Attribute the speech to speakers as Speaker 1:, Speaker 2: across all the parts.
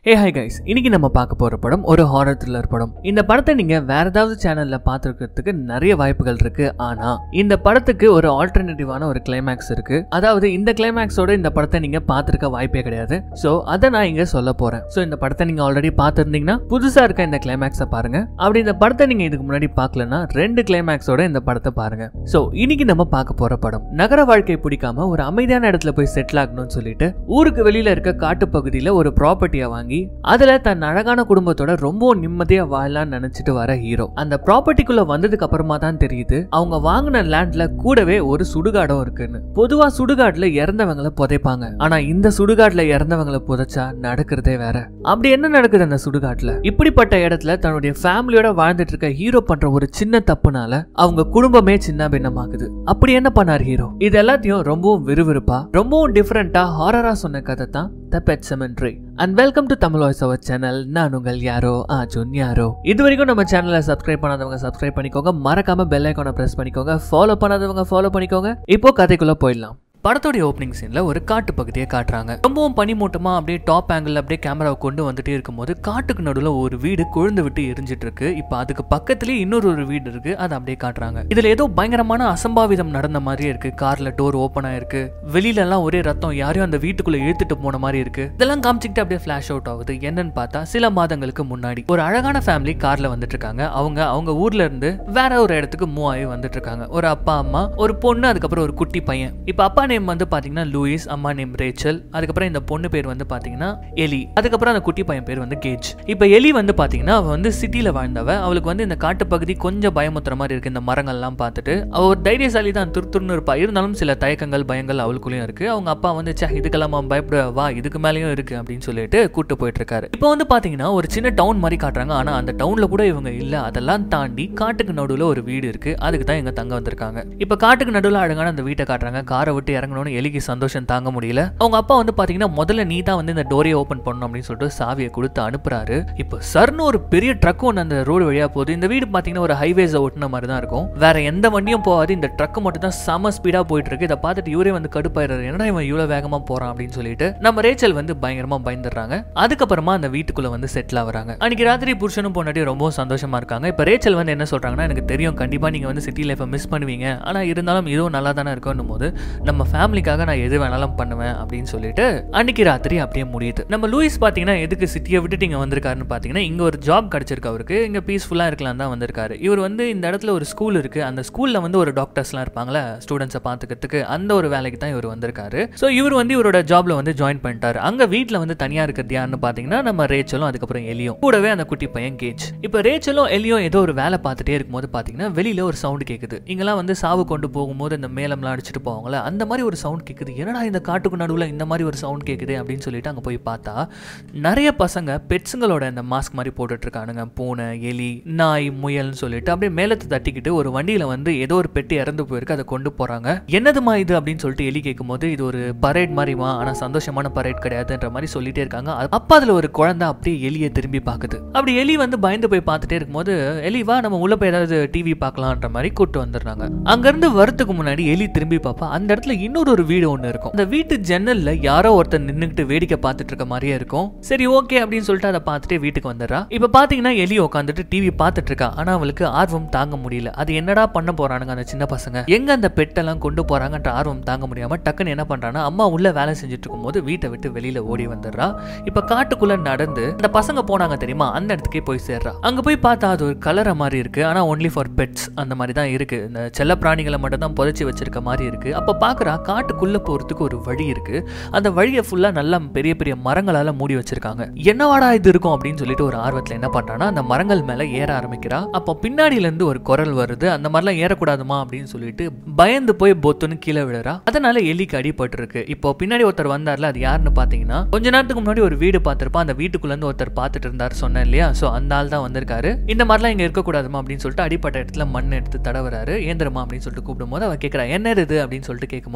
Speaker 1: ஏ hi guys இன்னைக்கு நம்ம பார்க்க போற படம் ஒரு ஹாரர் த்ரில்லர் படம் இந்த படத்தை நீங்க வேற ஏதாவது சேனல்ல பார்த்துருக்கிறதுக்கு நிறைய வாய்ப்புகள் இருக்கு ஆனா இந்த படத்துக்கு ஒரு ஆல்டர்னேட்டிவான ஒரு கிளைமேக்ஸ் இருக்கு அதாவது இந்த கிளைமேக்ஸோட இந்த படத்தை நீங்க பார்த்துருக்க வாய்ப்பே கிடையாது ஸோ அதை நான் இங்க சொல்ல போறேன் ஸோ இந்த படத்தை நீங்க ஆல்ரெடி பார்த்துருந்தீங்கன்னா புதுசா இருக்க இந்த கிளைமேக்ஸை பாருங்க அப்படி இந்த படத்தை நீங்க இதுக்கு முன்னாடி பார்க்கலன்னா ரெண்டு கிளைமேக்ஸோட இந்த படத்தை பாருங்க ஸோ இன்னைக்கு நம்ம பார்க்க போற படம் நகர வாழ்க்கை பிடிக்காம ஒரு அமைதியான இடத்துல போய் செட்டில் ஆகணும்னு சொல்லிட்டு ஊருக்கு வெளியில இருக்க காட்டு பகுதியில ஒரு ப்ராப்பர்ட்டியை வாங்கி அதுல தன் அழகான குடும்பத்தோட ரொம்ப நிம்மதியா வாழலாம்னு நினைச்சிட்டு வர ஹீரோ அந்த ப்ராப்பர்ட்டிக்குள்ள வந்ததுக்கு அப்புறமா தான் தெரியுது அவங்க வாங்கின லேண்ட்ல கூடவே ஒரு சுடுகாடும் இருக்குன்னு பொதுவா சுடுகாட்டுல இறந்தவங்கள புதைப்பாங்க ஆனா இந்த சுடுகாட்டுல இறந்தவங்கள புதைச்சா நடக்கிறதே வேற அப்படி என்ன நடக்குது அந்த சுடுகாட்டுல இப்படிப்பட்ட இடத்துல தன்னுடைய ஃபேமிலியோட வாழ்ந்துட்டு இருக்க ஹீரோ பண்ற ஒரு சின்ன தப்புனால அவங்க குடும்பமே சின்ன பின்னமாகுது அப்படி என்ன பண்ணார் ஹீரோ இது எல்லாத்தையும் ரொம்பவும் விறுவிறுப்பா ரொம்பவும் டிஃப்ரெண்டா ஹாரரா சொன்ன கதை தான் the pet sematary and welcome to Tamil voice over channel நான் உங்கள் யாரோ ஆஜுன் யாரோ இது வரைக்கும் நம்ம சேனலை சப்ஸ்கிரைப் பண்ணாதவங்க சப்ஸ்கிரைப் பண்ணிக்கோங்க மறக்காம பெல் ஐக்கானை பிரஸ் பண்ணிக்கோங்க ஃபாலோ பண்ணாதவங்க ஃபாலோ பண்ணிக்கோங்க இப்போ கதைக்குள்ள போயிடலாம் படத்தோடைய ஓப்பனிங் சீன்ல ஒரு காட்டு பகுதியை காட்டுறாங்க ரொம்பவும் பனிமூட்டமா அப்படியே டாப் ஆங்கிள் அப்படியே கேமராவை கொண்டு வந்துட்டே இருக்கும்போது காட்டுக்கு நடுவில் ஒரு வீடு கொழுந்து விட்டு எரிஞ்சிட்டு இருக்கு இப்போ அதுக்கு பக்கத்துலயே இன்னொரு ஒரு வீடு இருக்கு அதை அப்படியே காட்டுறாங்க இதுல ஏதோ பயங்கரமான அசம்பாவிதம் நடந்த மாதிரியே இருக்கு கார்ல டோர் ஓப்பன் ஆயிருக்கு வெளியில எல்லாம் ஒரே ரத்தம் யாரையும் அந்த வீட்டுக்குள்ள இழுத்துட்டு போன மாதிரி இருக்கு இதெல்லாம் காமிச்சிக்கிட்டு அப்படியே ஃபிளாஷ் அவுட் ஆகுது என்னன்னு பார்த்தா சில மாதங்களுக்கு முன்னாடி ஒரு அழகான ஃபேமிலி கார்ல வந்துட்டு இருக்காங்க அவங்க அவங்க ஊர்ல இருந்து வேற ஒரு இடத்துக்கு மூவ் ஆகி வந்துட்டு இருக்காங்க ஒரு அப்பா அம்மா ஒரு பொண்ணு அதுக்கப்புறம் ஒரு குட்டி பையன் இப்போ அப்பா நேம் வந்து பாத்தீங்கன்னா லூயிஸ் அம்மா நேம் ரேச்சல் அதுக்கப்புறம் இந்த பொண்ணு பேர் வந்து பாத்தீங்கன்னா எலி அதுக்கப்புறம் அந்த குட்டி பையன் பேர் வந்து கேஜ் இப்போ எலி வந்து பாத்தீங்கன்னா அவ வந்து சிட்டில வாழ்ந்தவ அவளுக்கு வந்து இந்த காட்டு பகுதி கொஞ்சம் பயமுத்துற மாதிரி இருக்கு இந்த மரங்கள்லாம் பார்த்துட்டு அவ ஒரு தைரியசாலி தான் துருத்துருன்னு இருப்பா இருந்தாலும் சில தயக்கங்கள் பயங்கள் அவளுக்குள்ளயும் இருக்கு அவங்க அப்பா வந்து சே இதுக்கெல்லாம் அவன் பயப்பட வா இதுக்கு மேலேயும் இருக்கு அப்படின்னு சொல்லிட்டு கூட்டு போயிட்டு இருக்காரு இப்போ வந்து பாத்தீங்கன்னா ஒரு சின்ன டவுன் மாதிரி காட்டுறாங்க ஆனா அந்த டவுன்ல கூட இவங்க இல்ல அதெல்லாம் தாண்டி காட்டுக்கு நடுவுல ஒரு வீடு இருக்கு அதுக்கு தான் இங்க தங்க வந்திருக்காங்க இப்போ காட்டுக்கு நடுவுல அழகான அந்த வீட்டை காட்டுறாங்க காரை விட்டு இறங்கணும்னு எலிக்கு சந்தோஷம் தாங்க முடியல அவங்க அப்பா வந்து பாத்தீங்கன்னா முதல்ல நீ தான் வந்து இந்த டோரியை ஓபன் பண்ணணும் அப்படின்னு சொல்லிட்டு சாவியை கொடுத்து அனுப்புறாரு இப்போ சர்னு ஒரு பெரிய ட்ரக் ஒன்று அந்த ரோடு வழியா போகுது இந்த வீடு பாத்தீங்கன்னா ஒரு ஹைவேஸை ஒட்டின மாதிரி தான் இருக்கும் வேற எந்த வண்டியும் போகாது இந்த ட்ரக் மட்டும் தான் செம ஸ்பீடா போயிட்டு இருக்கு இதை பார்த்துட்டு இவரே வந்து கடுப்பாயிடுறாரு என்னடா இவன் இவ்வளவு வேகமா போறான் அப்படின்னு சொல்லிட்டு நம்ம ரேச்சல் வந்து பயங்கரமா பயந்துடுறாங்க அதுக்கப்புறமா அந்த வீட்டுக்குள்ள வந்து செட்டில் ஆகுறாங்க அன்னைக்கு ராத்திரி புருஷனும் பொண்டாட்டி ரொம்பவும் சந்தோஷமா இருக்காங்க இப்போ ரேச்சல் வந்து என்ன சொல்றாங்கன்னா எனக்கு தெரியும் கண்டிப்பா நீங்க வந்து சிட்டி லைஃப்பை மிஸ் பண்ணுவீங்க ஆனா இருந்தாலும் இதுவும் நல்லா தானே இருக்கும்னும் போது நம்ம ஃபேமிலிக்காக நான் எது வேணாலும் பண்ணுவேன் அப்படின்னு சொல்லிட்டு அன்னைக்கு ராத்திரி அப்படியே முடியுது நம்ம லூயிஸ் பார்த்தீங்கன்னா எதுக்கு சிட்டியை விட்டுட்டு இங்கே வந்திருக்காருன்னு பார்த்தீங்கன்னா இங்கே ஒரு ஜாப் கிடச்சிருக்கு அவருக்கு இங்கே பீஸ்ஃபுல்லாக இருக்கலாம் தான் வந்திருக்காரு இவர் வந்து இந்த இடத்துல ஒரு ஸ்கூல் இருக்கு அந்த ஸ்கூலில் வந்து ஒரு டாக்டர்ஸ்லாம் இருப்பாங்களே ஸ்டூடெண்ட்ஸை பார்த்துக்கிறதுக்கு அந்த ஒரு வேலைக்கு தான் இவர் வந்திருக்காரு ஸோ இவர் வந்து இவரோட ஜாப்ல வந்து ஜாயின் பண்ணிட்டாரு அங்கே வீட்டில் வந்து தனியாக இருக்கிறது யாருன்னு பார்த்தீங்கன்னா நம்ம ரேச்சலும் அதுக்கப்புறம் எலியும் கூடவே அந்த குட்டி பையன் கேஜ் இப்போ ரேச்சலும் எலியும் ஏதோ ஒரு வேலை பார்த்துட்டே இருக்கும்போது பார்த்தீங்கன்னா வெளியில ஒரு சவுண்ட் கேட்குது இங்கெல்லாம் வந்து சாவு கொண்டு போகும்போது இந்த மேலம்லாம் அடிச்சுட்டு போவாங்களே அந்த மாதிரி ஒரு சவுண்ட் கேட்குது என்னடா இந்த காட்டுக்கு நடுவில் இந்த மாதிரி ஒரு சவுண்ட் கேட்குது அப்படின்னு சொல்லிட்டு அங்கே போய் பார்த்தா நிறைய பசங்க பெட்ஸுங்களோட இந்த மாஸ்க் மாதிரி போட்டுட்டு இருக்கானுங்க பூனை எலி நாய் முயல்னு சொல்லிட்டு அப்படியே மேலத்தை தட்டிக்கிட்டு ஒரு வண்டியில வந்து ஏதோ ஒரு பெட்டி இறந்து போயிருக்கு அதை கொண்டு போறாங்க என்னதுமா இது அப்படின்னு சொல்லிட்டு எலி கேட்கும்போது இது ஒரு பரேட் மாதிரிமா ஆனா சந்தோஷமான பரேட் கிடையாதுன்ற மாதிரி சொல்லிட்டே இருக்காங்க அப்ப அதுல ஒரு குழந்தை அப்படியே எலியை திரும்பி பார்க்குது அப்படி எலி வந்து பயந்து போய் பார்த்துட்டே இருக்கும்போது எலி வா நம்ம உள்ள போய் ஏதாவது டிவி பார்க்கலான்ற மாதிரி கூட்டு வந்துடுறாங்க அங்கிருந்து வரத்துக்கு முன்னாடி எலி திரும்பி பார்ப்பா அந்த இடத்துல இன்னொரு ஒரு வீடு ஒன்று இருக்கும் அந்த வீட்டு ஜன்னல்ல யாரோ ஒருத்தர் நின்னுக்கிட்டு வேடிக்கை பார்த்துட்டு இருக்க மாதிரியே இருக்கும் சரி ஓகே அப்படின்னு சொல்லிட்டு அதை பார்த்துட்டு வீட்டுக்கு வந்துடுறா இப்போ பாத்தீங்கன்னா எலி உட்காந்துட்டு டிவி பார்த்துட்டு இருக்கா ஆனா அவளுக்கு ஆர்வம் தாங்க முடியல அது என்னடா பண்ண போறானுங்க அந்த சின்ன பசங்க எங்க அந்த பெட்டெல்லாம் கொண்டு போறாங்கன்ற ஆர்வம் தாங்க முடியாம டக்குன்னு என்ன பண்றான்னா அம்மா உள்ள வேலை செஞ்சுட்டு இருக்கும்போது வீட்டை விட்டு வெளியில ஓடி வந்துடுறா இப்ப காட்டுக்குள்ள நடந்து அந்த பசங்க போனாங்க தெரியுமா அந்த இடத்துக்கே போய் சேர்றா அங்க போய் பார்த்தா அது ஒரு கலரை மாதிரி இருக்கு ஆனா ஒன்லி ஃபார் பெட்ஸ் அந்த மாதிரி தான் இருக்கு இந்த செல்ல பிராணிகளை மட்டும் தான் புதைச்சி வச்சிருக்க மாதிரி இருக்கு அப்ப பாக்குறா காட்டுக்குள்ள போறதுக்கு ஒரு வழி இருக்கு அந்த வழியை ஃபுல்லா நல்லா பெரிய பெரிய மரங்களால மூடி வச்சிருக்காங்க என்னவாடா இது இருக்கும் அப்படின்னு சொல்லிட்டு ஒரு ஆர்வத்துல என்ன பண்றான்னா அந்த மரங்கள் மேல ஏற ஆரம்பிக்கிறா அப்போ பின்னாடியில இருந்து ஒரு குரல் வருது அந்த மாதிரிலாம் ஏறக்கூடாதுமா அப்படின்னு சொல்லிட்டு பயந்து போய் பொத்துன்னு கீழே விழுறா அதனால எலிக்கு அடிபட்டு இருக்கு இப்போ பின்னாடி ஒருத்தர் வந்தார்ல அது யாருன்னு பாத்தீங்கன்னா கொஞ்ச நேரத்துக்கு முன்னாடி ஒரு வீடு பார்த்திருப்பா அந்த வீட்டுக்குள்ள இருந்து ஒருத்தர் பார்த்துட்டு இருந்தார் சொன்னேன் இல்லையா சோ அந்த ஆள் தான் வந்திருக்காரு இந்த மாதிரிலாம் இங்க இருக்கக்கூடாதுமா அப்படின்னு சொல்லிட்டு அடிப்பட்ட இடத்துல மண் எடுத்து தடவுறாரு ஏந்திரமா அப்படின்னு சொல்லிட்டு கூப்பிடும்போது அவ கேட்கறா என்ன இது அப்படின்னு சொல்லிட்டு கேட்கும்போது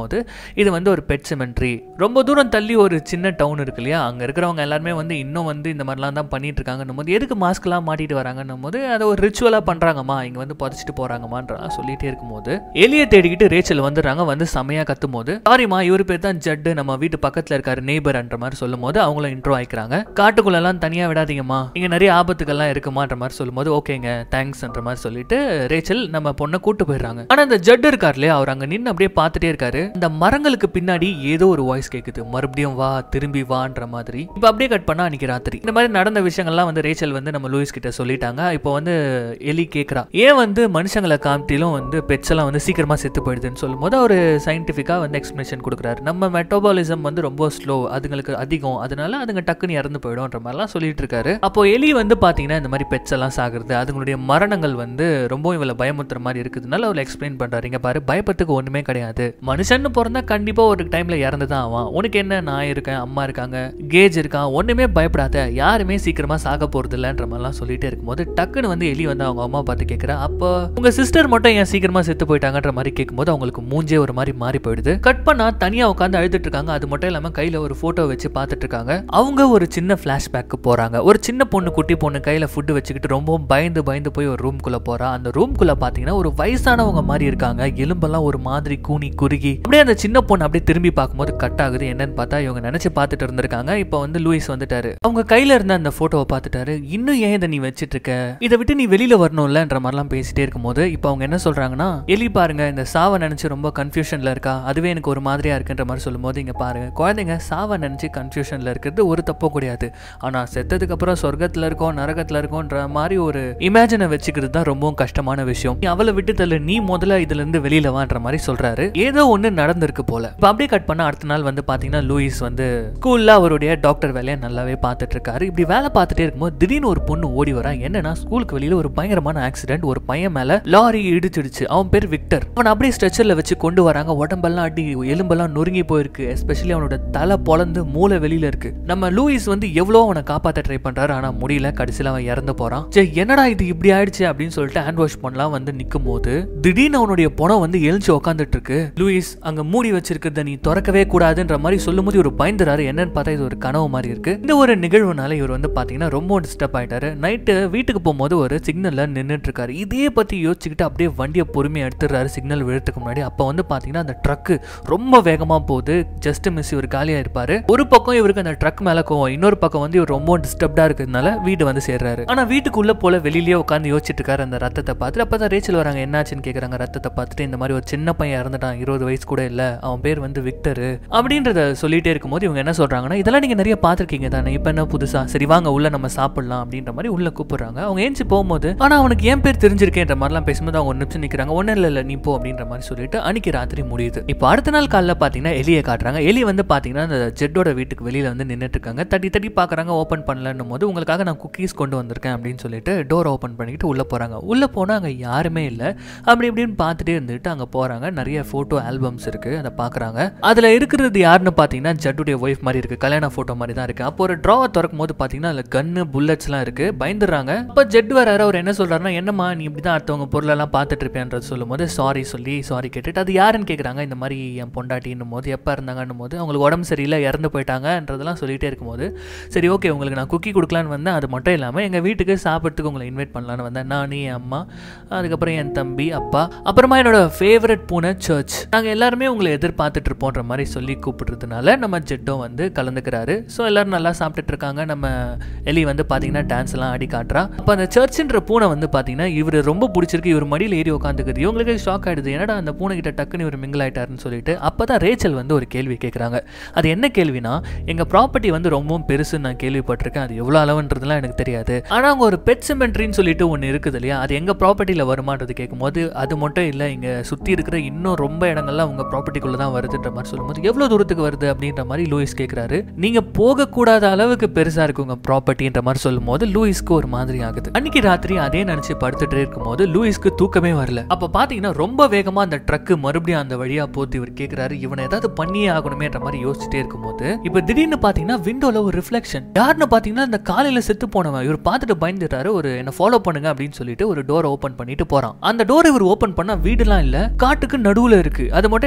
Speaker 1: போது இது வந்து ஒரு பெட் சிமெண்ட்ரி ரொம்ப தூரம் தள்ளி ஒரு சின்ன டவுன் இருக்கு இல்லையா அங்கே இருக்கிறவங்க எல்லாருமே வந்து இன்னும் வந்து இந்த மாதிரிலாம் தான் பண்ணிட்டு இருக்காங்கன்னும் போது எதுக்கு மாஸ்க்லாம் மாட்டிட்டு வராங்கன்னும் போது அதை ஒரு ரிச்சுவலாக பண்ணுறாங்கம்மா இங்கே வந்து புதைச்சிட்டு போகிறாங்கம்மான்றலாம் சொல்லிட்டே இருக்கும்போது எலியை தேடிக்கிட்டு ரேச்சல் வந்துடுறாங்க வந்து செமையாக கத்தும் போது சாரிம்மா இவர் பேர் தான் ஜட்டு நம்ம வீட்டு பக்கத்தில் இருக்காரு நெய்பர்ன்ற மாதிரி சொல்லும் போது அவங்களும் இன்ட்ரோ ஆயிக்கிறாங்க காட்டுக்குள்ளெல்லாம் தனியாக விடாதீங்கம்மா இங்கே நிறைய ஆபத்துக்கள்லாம் இருக்குமான்ற மாதிரி சொல்லும்போது ஓகேங்க தேங்க்ஸ்ன்ற மாதிரி சொல்லிட்டு ரேச்சல் நம்ம பொண்ணை கூட்டு போயிடுறாங்க ஆனால் அந்த ஜட்டு இருக்கார் இல்லையா அவர் அங்கே நின்று அப்படியே பார்த்துட்டே இருக்காரு இந்த மரங்களுக்கு பின்னாடி ஏதோ ஒரு வாய்ஸ் கேட்குது மறுபடியும் வா திரும்பி வான்ற மாதிரி இப்போ அப்படியே கட் பண்ணா அன்னைக்கு ராத்திரி இந்த மாதிரி நடந்த விஷயங்கள்லாம் வந்து ரேச்சல் வந்து நம்ம லூயிஸ் கிட்ட சொல்லிட்டாங்க இப்போ வந்து எலி கேட்குறா ஏன் வந்து மனுஷங்களை காமிட்டிலும் வந்து பெட்ஸ் எல்லாம் வந்து சீக்கிரமா செத்து போயிடுதுன்னு சொல்லும்போது அவர் சயின்டிஃபிக்காக வந்து எக்ஸ்பிளேஷன் கொடுக்குறாரு நம்ம மெட்டபாலிசம் வந்து ரொம்ப ஸ்லோ அதுங்களுக்கு அதிகம் அதனால அதுங்க டக்குன்னு இறந்து போயிடும்ன்ற மாதிரிலாம் சொல்லிட்டு இருக்காரு அப்போ எலி வந்து பார்த்தீங்கன்னா இந்த மாதிரி பெட்ஸ் எல்லாம் சாகுறது அதுங்களுடைய மரணங்கள் வந்து ரொம்ப இவளை பயமுறுத்துற மாதிரி இருக்குதுனால அவர் எக்ஸ்பிளைன் பண்றாரு இங்க பாரு பயப்பத்துக்கு ஒண்ணுமே கிடையாது மனுஷன்னு பிறந்தா கண்டிப்பா ஒரு டைம்ல இறந்து தான் ஆவான் உனக்கு என்ன நான் இருக்கேன் அம்மா இருக்காங்க கேஜ் இருக்கான் ஒண்ணுமே பயப்படாத யாருமே சீக்கிரமா சாக போறது இல்லைன்ற மாதிரிலாம் சொல்லிட்டே இருக்கும்போது டக்குன்னு வந்து எலி வந்து அவங்க அம்மா பார்த்து கேட்குறா அப்போ உங்க சிஸ்டர் மட்டும் ஏன் சீக்கிரமா செத்து போயிட்டாங்கன்ற மாதிரி கேட்கும்போது அவங்களுக்கு மூஞ்சே ஒரு மாதிரி மாறி போயிடுது கட் பண்ணா தனியா உட்காந்து அழுதுட்டு இருக்காங்க அது மட்டும் இல்லாம கையில ஒரு போட்டோ வச்சு பார்த்துட்டு இருக்காங்க அவங்க ஒரு சின்ன ஃபிளாஷ்பேக்கு போறாங்க ஒரு சின்ன பொண்ணு குட்டி பொண்ணு கையில ஃபுட்டு வச்சுக்கிட்டு ரொம்ப பயந்து பயந்து போய் ஒரு ரூம்குள்ள போறா அந்த ரூம்குள்ள பாத்தீங்கன்னா ஒரு வயசானவங்க மாதிரி இருக்காங்க எலும்பெல்லாம் ஒரு மாதிரி கூனி குறுகி அப்படியே அந்த சின்ன பொண்ணு அப்படியே திரும்பி பார்க்கும்போது கட் ஆகுது என்னன்னு பார்த்தா இவங்க நினைச்சு பார்த்துட்டு இருந்திருக்காங்க இப்போ வந்து லூயிஸ் வந்துட்டாரு அவங்க கையில இருந்த அந்த போட்டோவை பார்த்துட்டாரு இன்னும் ஏன் இதை நீ வச்சிட்டு இருக்க இதை விட்டு நீ வெளியில வரணும்லன்ற மாதிரிலாம் பேசிட்டே இருக்கும்போது இப்போ அவங்க என்ன சொல்றாங்கன்னா எலி பாருங்க இந்த சாவை நினைச்சு ரொம்ப கன்ஃபியூஷன்ல இருக்கா அதுவே எனக்கு ஒரு மாதிரியா இருக்குன்ற மாதிரி சொல்லும்போது இங்க பாருங்க குழந்தைங்க சாவை நினைச்சு கன்ஃபியூஷன்ல இருக்கிறது ஒரு தப்பும் கிடையாது ஆனா செத்ததுக்கு அப்புறம் சொர்க்கத்துல இருக்கோம் நரகத்துல இருக்கோன்ற மாதிரி ஒரு இமேஜினை வச்சுக்கிறது தான் ரொம்பவும் கஷ்டமான விஷயம் நீ அவளை விட்டு தள்ளு நீ முதல்ல இதுல இருந்து வெளியில வான்ற மாதிரி சொல்றாரு ஏதோ ஒண்ணு நடந்திருக்கு போல இப்ப அப்படியே கட் பண்ண அடுத்த நாள் வந்து பாத்தீங்கன்னா லூயிஸ் வந்து ஸ்கூல்ல அவருடைய டாக்டர் வேலையை நல்லாவே பார்த்துட்டு இருக்காரு இப்படி வேலை பார்த்துட்டே இருக்கும்போது திடீர்னு ஒரு பொண்ணு ஓடி வரா என்னன்னா ஸ்கூலுக்கு வெளியில ஒரு பயங்கரமான ஆக்சிடென்ட் ஒரு பையன் மேல லாரி இடிச்சிடுச்சு அவன் பேர் விக்டர் அவன் அப்படியே ஸ்ட்ரெச்சர்ல வச்சு கொண்டு வராங்க உடம்பெல்லாம் அடி எலும்பெல்லாம் நொறுங்கி போயிருக்கு எஸ்பெஷலி அவனோட தலை பொளந்து மூளை வெளியில இருக்கு நம்ம லூயிஸ் வந்து எவ்வளோ அவனை காப்பாத்த ட்ரை பண்றாரு ஆனா முடியல கடைசியில அவன் இறந்து போறான் சரி என்னடா இது இப்படி ஆயிடுச்சு அப்படின்னு சொல்லிட்டு ஹேண்ட் வாஷ் பண்ணலாம் வந்து நிக்கும் போது திடீர்னு அவனுடைய பணம் வந்து எழுச்சி உட்காந்துட்டு இருக்கு லூயிஸ் அங்க மூடி வச்சிருக்கிறத நீ திறக்கவே கூடாதுன்ற மாதிரி சொல்லும் போது இவர் பயந்துறாரு என்னன்னு பார்த்தா இது ஒரு கனவு மாதிரி இருக்கு இந்த ஒரு நிகழ்வுனால இவர் வந்து பாத்தீங்கன்னா ரொம்ப டிஸ்டர்ப் ஆயிட்டாரு நைட்டு வீட்டுக்கு போகும்போது ஒரு சிக்னல்ல நின்னுட்டு இருக்காரு இதே பத்தி யோசிச்சுக்கிட்டு அப்படியே வண்டியை பொறுமையா எடுத்துடுறாரு சிக்னல் விழுறதுக்கு முன்னாடி அப்ப வந்து பாத்தீங்கன்னா அந்த ட்ரக்கு ரொம்ப வேகமா போகுது ஜஸ்ட் மிஸ் இவர் காலியா இருப்பாரு ஒரு பக்கம் இவருக்கு அந்த ட்ரக் மேல கோவம் இன்னொரு பக்கம் வந்து இவர் ரொம்ப டிஸ்டர்ப்டா இருக்கிறதுனால வீடு வந்து சேர்றாரு ஆனா வீட்டுக்குள்ள போல வெளியிலேயே உட்காந்து யோசிச்சுட்டு இருக்காரு அந்த ரத்தத்தை பார்த்துட்டு அப்பதான் ரேச்சல் வராங்க என்னாச்சுன்னு கேக்குறாங்க ரத்தத்தை பார்த்துட்டு இந்த மாதிரி ஒரு சின்ன பையன் இறந்துட்டான் இருபது வயசு கூட இல்ல அவன் பேர் வந்து விக்டர் அப்படின்றத சொல்லிட்டே இருக்கும்போது இவங்க என்ன சொல்றாங்கன்னா இதெல்லாம் நீங்க நிறைய பார்த்திருக்கீங்க தானே இப்ப என்ன புதுசா சரி வாங்க உள்ள நம்ம சாப்பிடலாம் அப்படின்ற மாதிரி உள்ள கூப்பிடுறாங்க அவங்க ஏஞ்சி போகும்போது ஆனா அவனுக்கு ஏன் பேர் தெரிஞ்சிருக்கேன்ற மாதிரிலாம் பேசும்போது அவங்க ஒரு நிமிஷம் நிக்கிறாங்க ஒன்னும் இல்ல இல்ல நீ போ அப்படின்ற மாதிரி சொல்லிட்டு அன்னைக்கு ராத்திரி முடியுது இப்போ அடுத்த நாள் காலைல பாத்தீங்கன்னா எலியை காட்டுறாங்க எலி வந்து பாத்தீங்கன்னா அந்த ஜெட்டோட வீட்டுக்கு வெளியில வந்து நின்னுட்டு இருக்காங்க தட்டி தட்டி பாக்குறாங்க ஓபன் பண்ணலன்னும் போது உங்களுக்காக நான் குக்கீஸ் கொண்டு வந்திருக்கேன் அப்படின்னு சொல்லிட்டு டோர் ஓபன் பண்ணிட்டு உள்ள போறாங்க உள்ள போனா அங்க யாருமே இல்ல அப்படி இப்படின்னு பார்த்துட்டே இருந்துட்டு அங்க போறாங்க நிறைய போட்டோ ஆல்பம்ஸ் இருக்கு அதை பாக்குறாங்க அதுல இருக்கிறது யாருன்னு பாத்தீங்கன்னா ஜட்டுடைய ஒய்ஃப் மாதிரி இருக்கு கல்யாண போட்டோ மாதிரி தான் இருக்கு அப்போ ஒரு ட்ராவை திறக்கும் போது பாத்தீங்கன்னா அதுல கன்னு புல்லட்ஸ்லாம் இருக்கு பயந்துடுறாங்க அப்ப ஜெட் வராரு அவர் என்ன சொல்றாருன்னா என்னம்மா நீ இப்படி தான் அடுத்தவங்க பொருளெல்லாம் பார்த்துட்டு இருப்பேன்றது சொல்லும்போது சாரி சொல்லி சாரி கேட்டுட்டு அது யாருன்னு கேக்குறாங்க இந்த மாதிரி என் பொண்டாட்டின்னும் போது எப்போ இருந்தாங்கன்னும் போது அவங்களுக்கு உடம்பு சரியில்லை இறந்து போயிட்டாங்கன்றதெல்லாம் சொல்லிட்டே இருக்கும்போது சரி ஓகே உங்களுக்கு நான் குக்கி கொடுக்கலான்னு வந்தேன் அது மட்டும் இல்லாமல் எங்கள் வீட்டுக்கு சாப்பிட்றதுக்கு உங்களை இன்வைட் பண்ணலான்னு வந்தேன் நான் என் அம்மா அதுக்கப்புறம் என் தம்பி அப்பா அப்புறமா என்னோட ஃபேவரட் பூனை சர்ச் நாங்கள் எல்லாருமே உங்களை எதிர்பார்த்துட்டு இருப்போன்ற மாதிரி சொல்லி கூப்பிடுறதுனால நம்ம ஜெட்டும் வந்து கலந்துக்கிறாரு ஸோ எல்லாரும் நல்லா சாப்பிட்டுட்டு இருக்காங்க நம்ம எலி வந்து பார்த்தீங்கன்னா டான்ஸ் எல்லாம் ஆடி காட்டுறா அப்போ அந்த சர்ச்சுன்ற பூனை வந்து பார்த்தீங்கன்னா இவர் ரொம்ப பிடிச்சிருக்கு இவர் மடியில் ஏறி உட்காந்துக்குது இவங்களுக்கு ஷாக் ஆயிடுது என்னடா அந்த பூனை கிட்ட டக்குன்னு இவர் மிங்கிள் ஆயிட்டாருன்னு சொல்லிட்டு அப்போ தான் ரேச்சல் வந்து ஒரு கேள்வி கேட்குறாங்க அது என்ன கேள்வினா எங்கள் ப்ராப்பர்ட்டி வந்து ரொம்பவும் பெருசுன்னு நான் கேள்விப்பட்டிருக்கேன் அது எவ்வளோ அளவுன்றதுலாம் எனக்கு தெரியாது ஆனால் அங்கே ஒரு பெட் சிமெண்ட்ரின்னு சொல்லிட்டு ஒன்று இருக்குது இல்லையா அது எங்கள் ப்ராப்பர்ட்டியில் வருமானது கேட்கும்போது அது மட்டும் இல்லை இங்கே சுற்றி இருக்கிற இன்னும் ரொம்ப இடங்கள்லாம் உங்கள் ப்ராப்பர்ட்டிக்குள்ளே தான் வருதுன்ற மாதிரி சொல்லும்போது எவ்வளோ தூரத்துக்கு வருது அப்படின்ற மாதிரி லூயிஸ் கேட்குறாரு நீங்கள் போகக்கூடாத அளவுக்கு பெருசாக இருக்கு உங்கள் ப்ராப்பர்ட்டின்ற மாதிரி சொல்லும்போது லூயிஸ்க்கு ஒரு மாதிரி ஆகுது அன்னைக்கு ராத்திரி அதே நினச்சி படுத்துட்டு இருக்கும்போது லூயிஸ்க்கு தூக்கமே வரல அப்போ பார்த்தீங்கன்னா ரொம்ப வேகமாக அந்த ட்ரக்கு மறுபடியும் அந்த வழியாக போத்து இவர் கேட்குறாரு இவனை ஏதாவது பண்ணியே ஆகணுமேன்ற மாதிரி யோசிச்சுட்டே இருக்கும்போது இப்போ திடீர்னு பார்த்தீங்கன்னா விண்டோல ஒரு ரிஃப்ளெக்ஷன் யாருன்னு பார்த்தீங்கன்னா இந்த காலையில் செத்து போனவன் இவர் பார்த்துட்டு பயந்துட்டாரு ஒரு என்ன ஃபாலோ பண்ணுங்க அப்படின்னு சொல்லிட்டு ஒரு டோர் ஓப்பன் பண்ணிட்டு போறான் அந்த டோர் இவர் ஓப்பன் பண்ணா வீடுலாம் இல்ல காட்டுக்கு நடுவுல இருக்கு அது மட்டும் இல்லாம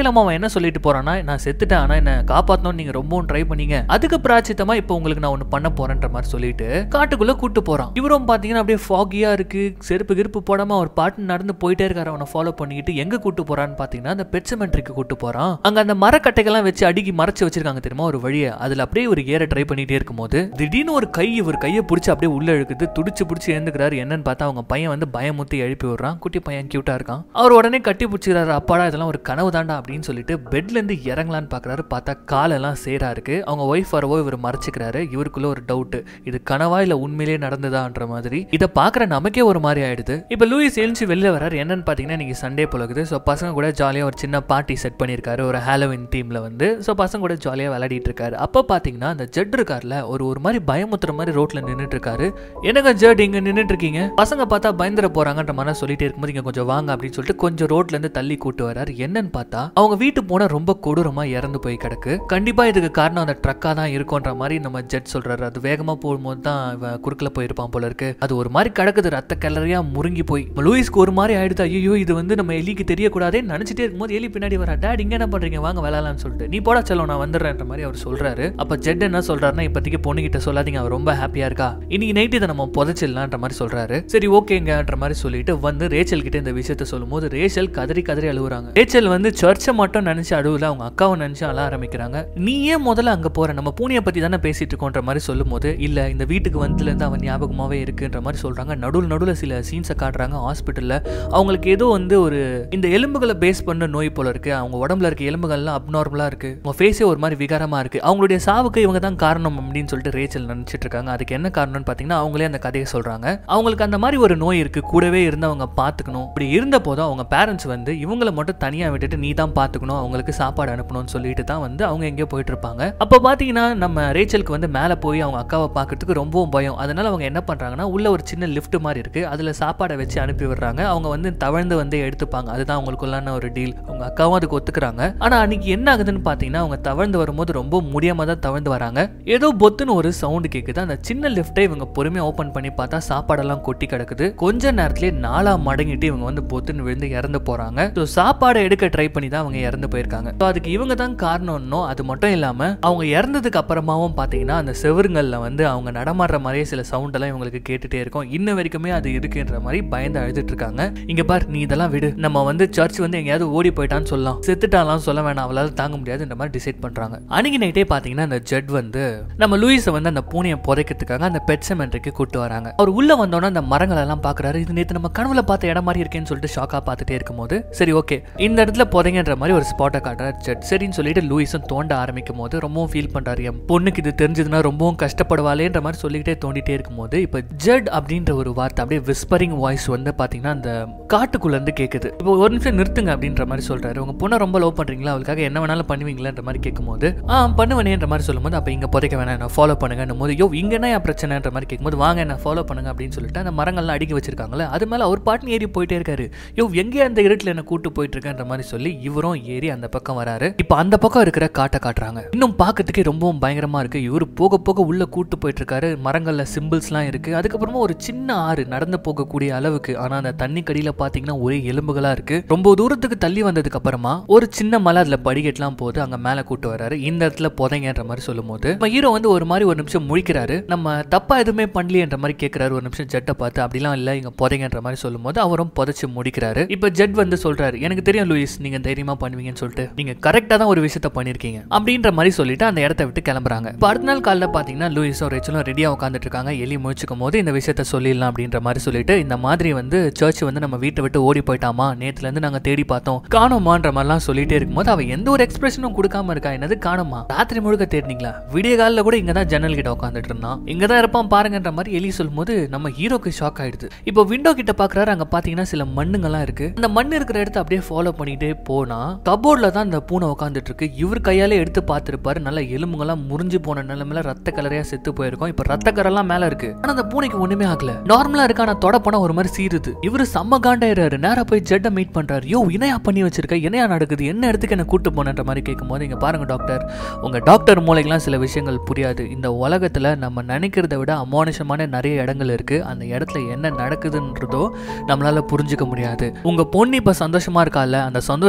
Speaker 1: இல்லாம அவன் என்ன சொல்லிட்டு போறான்னா நான் செத்துட்டேன் ஆனா என்ன காப்பாத்தணும்னு நீங்க ரொம்பவும் ட்ரை பண்ணீங்க அதுக்கு பிராச்சித்தமா இப்போ உங்களுக்கு நான் ஒன்னு பண்ண போறேன்ற மாதிரி சொல்லிட்டு காட்டுக்குள்ள கூட்டு போறான் இவரும் பாத்தீங்கன்னா அப்படியே ஃபாகியா இருக்கு செருப்பு கிருப்பு போடாம அவர் பாட்டு நடந்து போயிட்டே இருக்காரு அவனை ஃபாலோ பண்ணிக்கிட்டு எங்க கூட்டு போறான்னு பாத்தீங்கன்னா அந்த பெட்சமெண்ட்ரிக்கு கூட்டு போறான் அங்க அந்த மரக்கட்டைகள்லாம் வச்சு அடுக்கி மறைச்சு வச்சிருக்காங்க தெரியுமா ஒரு வழியை அதுல அப்படியே ஒரு ஏற ட்ரை பண்ணிட்டே இருக்கும்போது திடீர்னு ஒரு கை இவர் கையை பிடிச்சி அப்படியே உள்ள இழுக்குது துடிச்சு பிடிச்சி எழுந்துக்கிறாரு என்னன்னு பார்த்தா அவங்க பையன் வந்து பயமுத்தி எழுப்பி விடுறான் குட்டி பையன் கியூட்டா இருக்கான் அவர் உடனே கட்டி பிடிச்சிக்கிறாரு அப்பாடா இதெல்லாம் ஒரு கனவு தாண்டா அப்படின்னு சொல்லிட்டு பெட்ல இருந்து இறங்கலான்னு பாக்குறாரு பார்த்தா காலெல்லாம் சேரா இருக்கு அவங்க ஒய்ஃப் வரவோ இவர் மறைச்சிக்கிறாரு இவருக்குள்ள ஒரு டவுட் இது கனவா இல்ல உண்மையிலேயே நடந்ததான்ற மாதிரி இதை பாக்குற நமக்கே ஒரு மாதிரி ஆயிடுது இப்ப லூயிஸ் எழுந்து வெளில வராரு என்னன்னு பாத்தீங்கன்னா இன்னைக்கு சண்டே போலகுது ஸோ பசங்க கூட ஜாலியா ஒரு சின்ன பார்ட்டி செட் பண்ணியிருக்காரு ஒரு ஹாலோவின் தீம்ல வந்து ஸோ பசங்க கூட ஜாலியா விளையாடிட்டு இருக்காரு அப்ப பாத்தீங்கன்னா அந்த ஜட் இருக்கார்ல ஒரு ஒரு மாதிரி பயமுத்துற மாதிரி ரோட்ல நின்னுட்டு இருக்காரு என்னங்க ஜட் இங்க நின்னுட்டு இருக்கீங்க பசங்க பார்த்தா பயந்துட போறாங்கன்ற மாதிரி சொல்லிட்டே இருக்கும்போது இங்க கொஞ்சம் வாங்க அப்படின்னு சொல்லிட்டு கொஞ்சம் ரோட்ல இருந்து தள்ளி கூட்டு வராரு என்னன்னு பார்த்தா அவங்க வீட்டு போன ரொம்ப கொடூரமா இறந்து போய் கிடக்கு கண்டிப்பா இதுக்கு காரணம் அந்த ட்ரக்கா தான் இருக்கும்ன்ற மாதிரி நம்ம ஜட் சொல்றாரு அது வேகமா போகும்போது தான் இவன் குறுக்கில் போயிருப்பான் போல இருக்கு அது ஒரு மாதிரி கிடக்குது ரத்த கலரியா முருங்கி போய் லூயிஸ்க்கு ஒரு மாதிரி ஆயிடுது ஐயோ இது வந்து நம்ம எலிக்கு தெரியக்கூடாதே நினைச்சிட்டே இருக்கும்போது எலி பின்னாடி வரா டேட் இங்க என்ன பண்றீங்க வாங்க விளாட்லாம்னு சொல்லிட்டு நீ போடா செல்லம் நான் வந்துடுறேன்ற மாதிரி அவர் சொல்றாரு அப்ப ஜெட் என்ன சொல்றாருன்னா இப்போதைக்கு பொண்ணுகிட்ட சொல்லாதீங்க அவர் ரொம்ப ஹாப்பியா இருக்கா இன்னைக்கு நைட் இதை நம்ம புதைச்சிடலான்ற மாதிரி சொல்றாரு சரி ஓகேங்கன்ற மாதிரி சொல்லிட்டு வந்து ரேச்சல் கிட்ட இந்த விஷயத்த சொல்லும்போது ரேச்சல் கதறி கதறி அழுகுறாங்க ரேச்சல் வந்து சர்ச்சை மட்டும் நினைச்சு அழுவல அவங்க அக்காவை நினைச்சு அழ ஆரம்பிக்கிறாங்க நீ ஏன் முதல்ல அங்க போற நம்ம பூனையை பத்தி தானே பேசிட்டு இருக்கோன்ற மாதிரி சொல்லும்போது இல்ல இந்த வீட்டுக்கு வந்ததுல இருந்து அவன் ஞாபகமாவே இருக்குன்ற மாதிரி சொல்றாங்க நடுவில் நடுவில் சில சீன்ஸை காட்டுறாங்க ஹாஸ்பிட்டல்ல அவங்களுக்கு ஏதோ வந்து ஒரு இந்த எலும்புகளை பேஸ் பண்ண நோய் போல இருக்கு அவங்க உடம்புல இருக்க எலும்புகள்லாம் அப்நார்மலா இருக்கு அவங்க ஃபேஸே ஒரு மாதிரி விகாரமா இருக்கு அவங்களுடைய சாவுக்கு இவங்க தான் காரணம் அப்படின்னு சொல்லிட்டு ரேச்சல் நினைச்சிட்டு இருக்காங்க அதுக்கு என்ன காரணம்னு பாத்தீங்கன்னா அவங்களே அந்த கதையை சொல்றாங்க அவங்களுக்கு அந்த மாதிரி ஒரு நோய் இருக்கு கூடவே இருந்து அவங்க பாத்துக்கணும் இப்படி இருந்த போதும் அவங்க பேரண்ட்ஸ் வந்து இவங்களை மட்டும் தனியா விட்டுட்டு நீ தான் பாத்துக்கணும் அவங்களுக்கு சாப்பாடு அனுப்பணும்னு சொல்லிட்டு தான் வந்து அவங்க எங்கேயோ போயிட்டு இருப்பாங்க அப்போ பாத்தீங்கன்னா நம்ம ரேச்சலுக்கு வந்து மேலே போய் அவங்க அக்காவை பார்க்கறதுக்கு ரொம்பவும் பயம் அதனால அவங்க என்ன பண்றாங்கன்னா உள்ள ஒரு சின்ன லிஃப்ட் மாதிரி இருக்கு அதுல சாப்பாடை வச்சு அனுப்பி விடுறாங்க அவங்க வந்து தவழ்ந்து வந்து எடுத்துப்பாங்க அதுதான் அவங்களுக்குள்ளான ஒரு டீல் அவங்க அக்காவும் அதுக்கு ஒத்துக்கிறாங்க ஆனா அன்னைக்கு என்ன ஆகுதுன்னு பாத்தீங்கன்னா அவங்க தவழ்ந்து வரும்போது ரொம்ப முடியாம தான் தவழ்ந்து வராங்க ஏதோ பொத்துன்னு ஒரு சவுண்டு கேக்குது அந்த சின்ன லிஃப்ட்டை இவங்க பொறுமையா ஓபன் பண்ணி பார்த்தா சாப்பாடெல்லாம் கொட்டி கிடக்குது கொஞ்ச நேரத்திலேயே நாலா மடங்கிட்டு இவங்க வந்து பொத்துன்னு விழுந்து இறந்து போறாங்க ஸோ சாப்பாடை எடுக்க ட்ரை பண்ணி தான் அவங்க இறந்து போயிருக்காங்க ஸோ அதுக்கு இவங்க தான் காரணம்னோ அது மட்டும் இல்லாம அவங்க இறந்ததுக்கு அப்புறமாவும் பாத்தீங்கன்னா அந்த செவருங்கள்ல வந்து அவங்க நடமாடுற மாதிரியே சில சவுண்ட் எல்லாம் இவங்களுக்கு கேட்டுட்டே இருக்கும் இன்ன வரைக்குமே அது இருக்குன்ற மாதிரி பயந்து அழுதுட்டு இருக்காங்க இங்க பார் நீ இதெல்லாம் விடு நம்ம வந்து சர்ச் வந்து எங்கேயாவது ஓடி போயிட்டான்னு சொல்லலாம் செத்துட்டாலாம் சொல்ல வேணாம் அவளால தாங்க முடியாதுன்ற மாதிரி டிசைட் பண்றாங்க அன்னைக்கு நைட்டே பாத்தீங்கன்னா அந்த ஜட் வந்து நம்ம லூயிஸை வந்து அந்த பூனையை புதைக்கிறதுக்காக அந்த பெட் செமெண்ட்ரிக்கு கூட்டு வராங்க அவர் உள்ள வந்தோன்னே அந்த மரங்கள் எல்லாம் பாக்குறாரு இது நேத்து நம்ம கனவுல பார்த்த இடம் மாதிரி இருக்கேன்னு சொல்லிட்டு ஷாக்கா பார்த்துட்டே இருக்கும்போது சரி ஓகே இந்த இடத்துல புதைங்கன்ற மாதிரி ஒரு ஸ்பாட்டை காட்டுறாரு ஜட் சரின்னு சொல்லிட்டு லூயிஸும் தோண்ட ஆரம்பிக்கும் போது ரொம்பவும் ஃபீல் பண்றாரு என் பொண்ணுக்கு இது தெரிஞ்சதுன்னா ரொம்பவும் கஷ்டப்படுவாளேன்ற மாதிரி சொல்லிக்கிட்டே தோண்டிட்டே இருக்கும்போது இப்போ ஜட் அப்படின்ற ஒரு வார்த்தை அப்படியே விஸ்பரிங் வாய்ஸ் வந்து பாத்தீங்கன்னா அந்த காட்டுக்குள்ள இருந்து கேக்குது இப்போ ஒரு நிமிஷம் நிறுத்துங்க அப்படின்ற மாதிரி சொல்றாரு உங்க பொண்ணை ரொம்ப லவ் பண்றீங்களா அவளுக்காக என்ன வேணாலும் பண்ணுவீங்களான்ற மாதிரி கேட்கும்போது ஆ பண்ணுவேனேன்ற மாதிரி சொல்லும்போது அப்போ இங்க புதைக்க வேணாம் என்ன ஃபாலோ பண்ணுங்கன்ற போது யோ இங்க என்ன என் பிரச்சனைன்ற மாதிரி கேட்கும்போது வாங்க என்ன ஃபாலோ பண்ணுங்க அப்படின்னு சொல்லிட்டு அந்த மரங்கள்லாம் அடுக்கி வச்சிருக்காங்களே அது மேல அவர் பாட்டுன்னு ஏறி போயிட்டே இருக்காரு யோ எங்கே அந்த இருட்டில் என்ன கூட்டு போயிட்டு இருக்கேன்ற மாதிரி சொல்லி இவரும் ஏறி அந்த பக்கம் வராரு இப்போ அந்த பக்கம் இருக்கிற காட்டை காட்டுறாங்க இன்னும் பார்க்கறதுக்கே ரொம்பவும் பயங்கரமா இருக்கு இவரு போக போக உள்ள கூட்டு போயிட்டு இருக்காரு மரங்கள்ல சிம்பிள்ஸ்லாம் இருக்கு அதுக்கப்புறமா ஒரு சின்ன ஆறு நடந்து போகக்கூடிய அளவுக்கு ஆனா அந்த தண்ணி கடியில பாத்தீங்கன்னா ஒரே எலும்புகளா இருக்கு ரொம்ப தூரத்துக்கு தள்ளி வந்ததுக்கு அப்புறமா ஒரு சின்ன மலை அதுல படிக்கட்டுலாம் போது அங்க மேல கூட்டு வராரு இந்த இடத்துல புதைங்கன்ற மாதிரி சொல்லும்போது நம்ம ஹீரோ வந்து ஒரு மாதிரி ஒரு நிமிஷம் முழிக்கிறாரு நம்ம தப்பா எதுவுமே பண்ணலையன்ற மாதிரி கேட்கிறாரு ஒரு நிமிஷம் ஜெட்டை பார்த்து அப்படிலாம் இல்ல இங்க புதைங்கன்ற மாதிரி சொல்லும்போது அவரும் புதைச்சு முடிக்கிறாரு இப்ப ஜெட் வந்து சொல்றாரு எனக்கு தெரியும் லூயிஸ் நீங்க தைரியமா பண்ணுவீங்கன்னு சொல்லிட்டு நீங்க கரெக்டா தான் ஒரு விஷயத்த பண்ணிருக்கீங்க அப்படின்ற மாதிரி சொல்லிட்டு அந்த இடத்த விட்டு கிளம்புறாங்க இப்ப அடுத்த நாள் காலைல பாத்தீங்கன்னா லூயிஸும் ரேச்சலும் ரெடியா உட்காந்துட்டு இருக்காங்க எலி முழிச்சுக்கும் போது இந்த விஷயத்த சொல்லிடலாம் அப்படின்ற மாதிரி சொல்லிட்டு இந்த மாதிரி வந்து சர்ச் வந்து நம்ம வீட்டை விட்டு ஓடி போயிட்டாமா நேத்துல இருந்து நாங்க தேடி பார்த்தோம் காணோமான்ற மாதிரிலாம் சொல்லிட்டே இருக்கும்போது அவ எந்த ஒரு எக்ஸ்பிரஷனும் கொடுக்காம இருக்கா என்னது காணுமா ராத்திரி முழுக்க தேடினீங்களா விடிய காலில் கூட இங்க தான் ஜன்னல் கிட்ட உட்காந்துட்டு இருந்தான் இங்க தான் இருப்பான் பாருங்கன்ற மாதிரி எலி சொல்லும்போது நம்ம ஹீரோக்கு ஷாக் ஆயிடுது இப்போ விண்டோ கிட்ட பாக்குறாரு அங்க பாத்தீங்கன்னா சில மண்ணுங்கெல்லாம் இருக்கு அந்த மண் இருக்கிற இடத்த அப்படியே ஃபாலோ பண்ணிட்டே போனா கபோர்ட்ல தான் அந்த பூனை உட்காந்துட்டு இருக்கு இவர் கையாலே எடுத்து பார்த்திருப்பாரு நல்ல எலும்புங்கெல்லாம் முறிஞ்சு போன நிலைமையில ரத்த கலரையா செத்து போயிருக்கும் இப்ப ரத்த கரெல்லாம் மேல இருக்கு ஆனா அந்த பூனைக்கு ஒண்ணுமே ஆகல நார்மலா இருக்கா ஆனா தொட போனா ஒரு மாதிரி சீருது இவரு செம்ம காண்டாயிராரு நேரா போய் ஜெட்டை மீட் பண்றாரு யோ இணையா பண்ணி வச்சிருக்க இணையா நடக்குது என்ன இடத்துக்கு என்ன கூட்டு போனன்ற மாதிரி கேட்கும்போது இங்க பாருங்க டாக்டர் உங்க டாக்டர் மூளைக்கெல்லாம் சில விஷயங்கள் புரியாது இந்த உலகத்துல நம்ம நினைக்கிறத விட அமானுஷமான நிறைய இடங்கள் இருக்கு அந்த இடத்துல என்ன நடக்குதுன்றதோ நம்மளால புரிஞ்சுக்க முடியாது உங்க பொண்ணு இப்ப சந்தோஷமா இருக்கால அந்த சந்தோஷம் உங்களுக்கு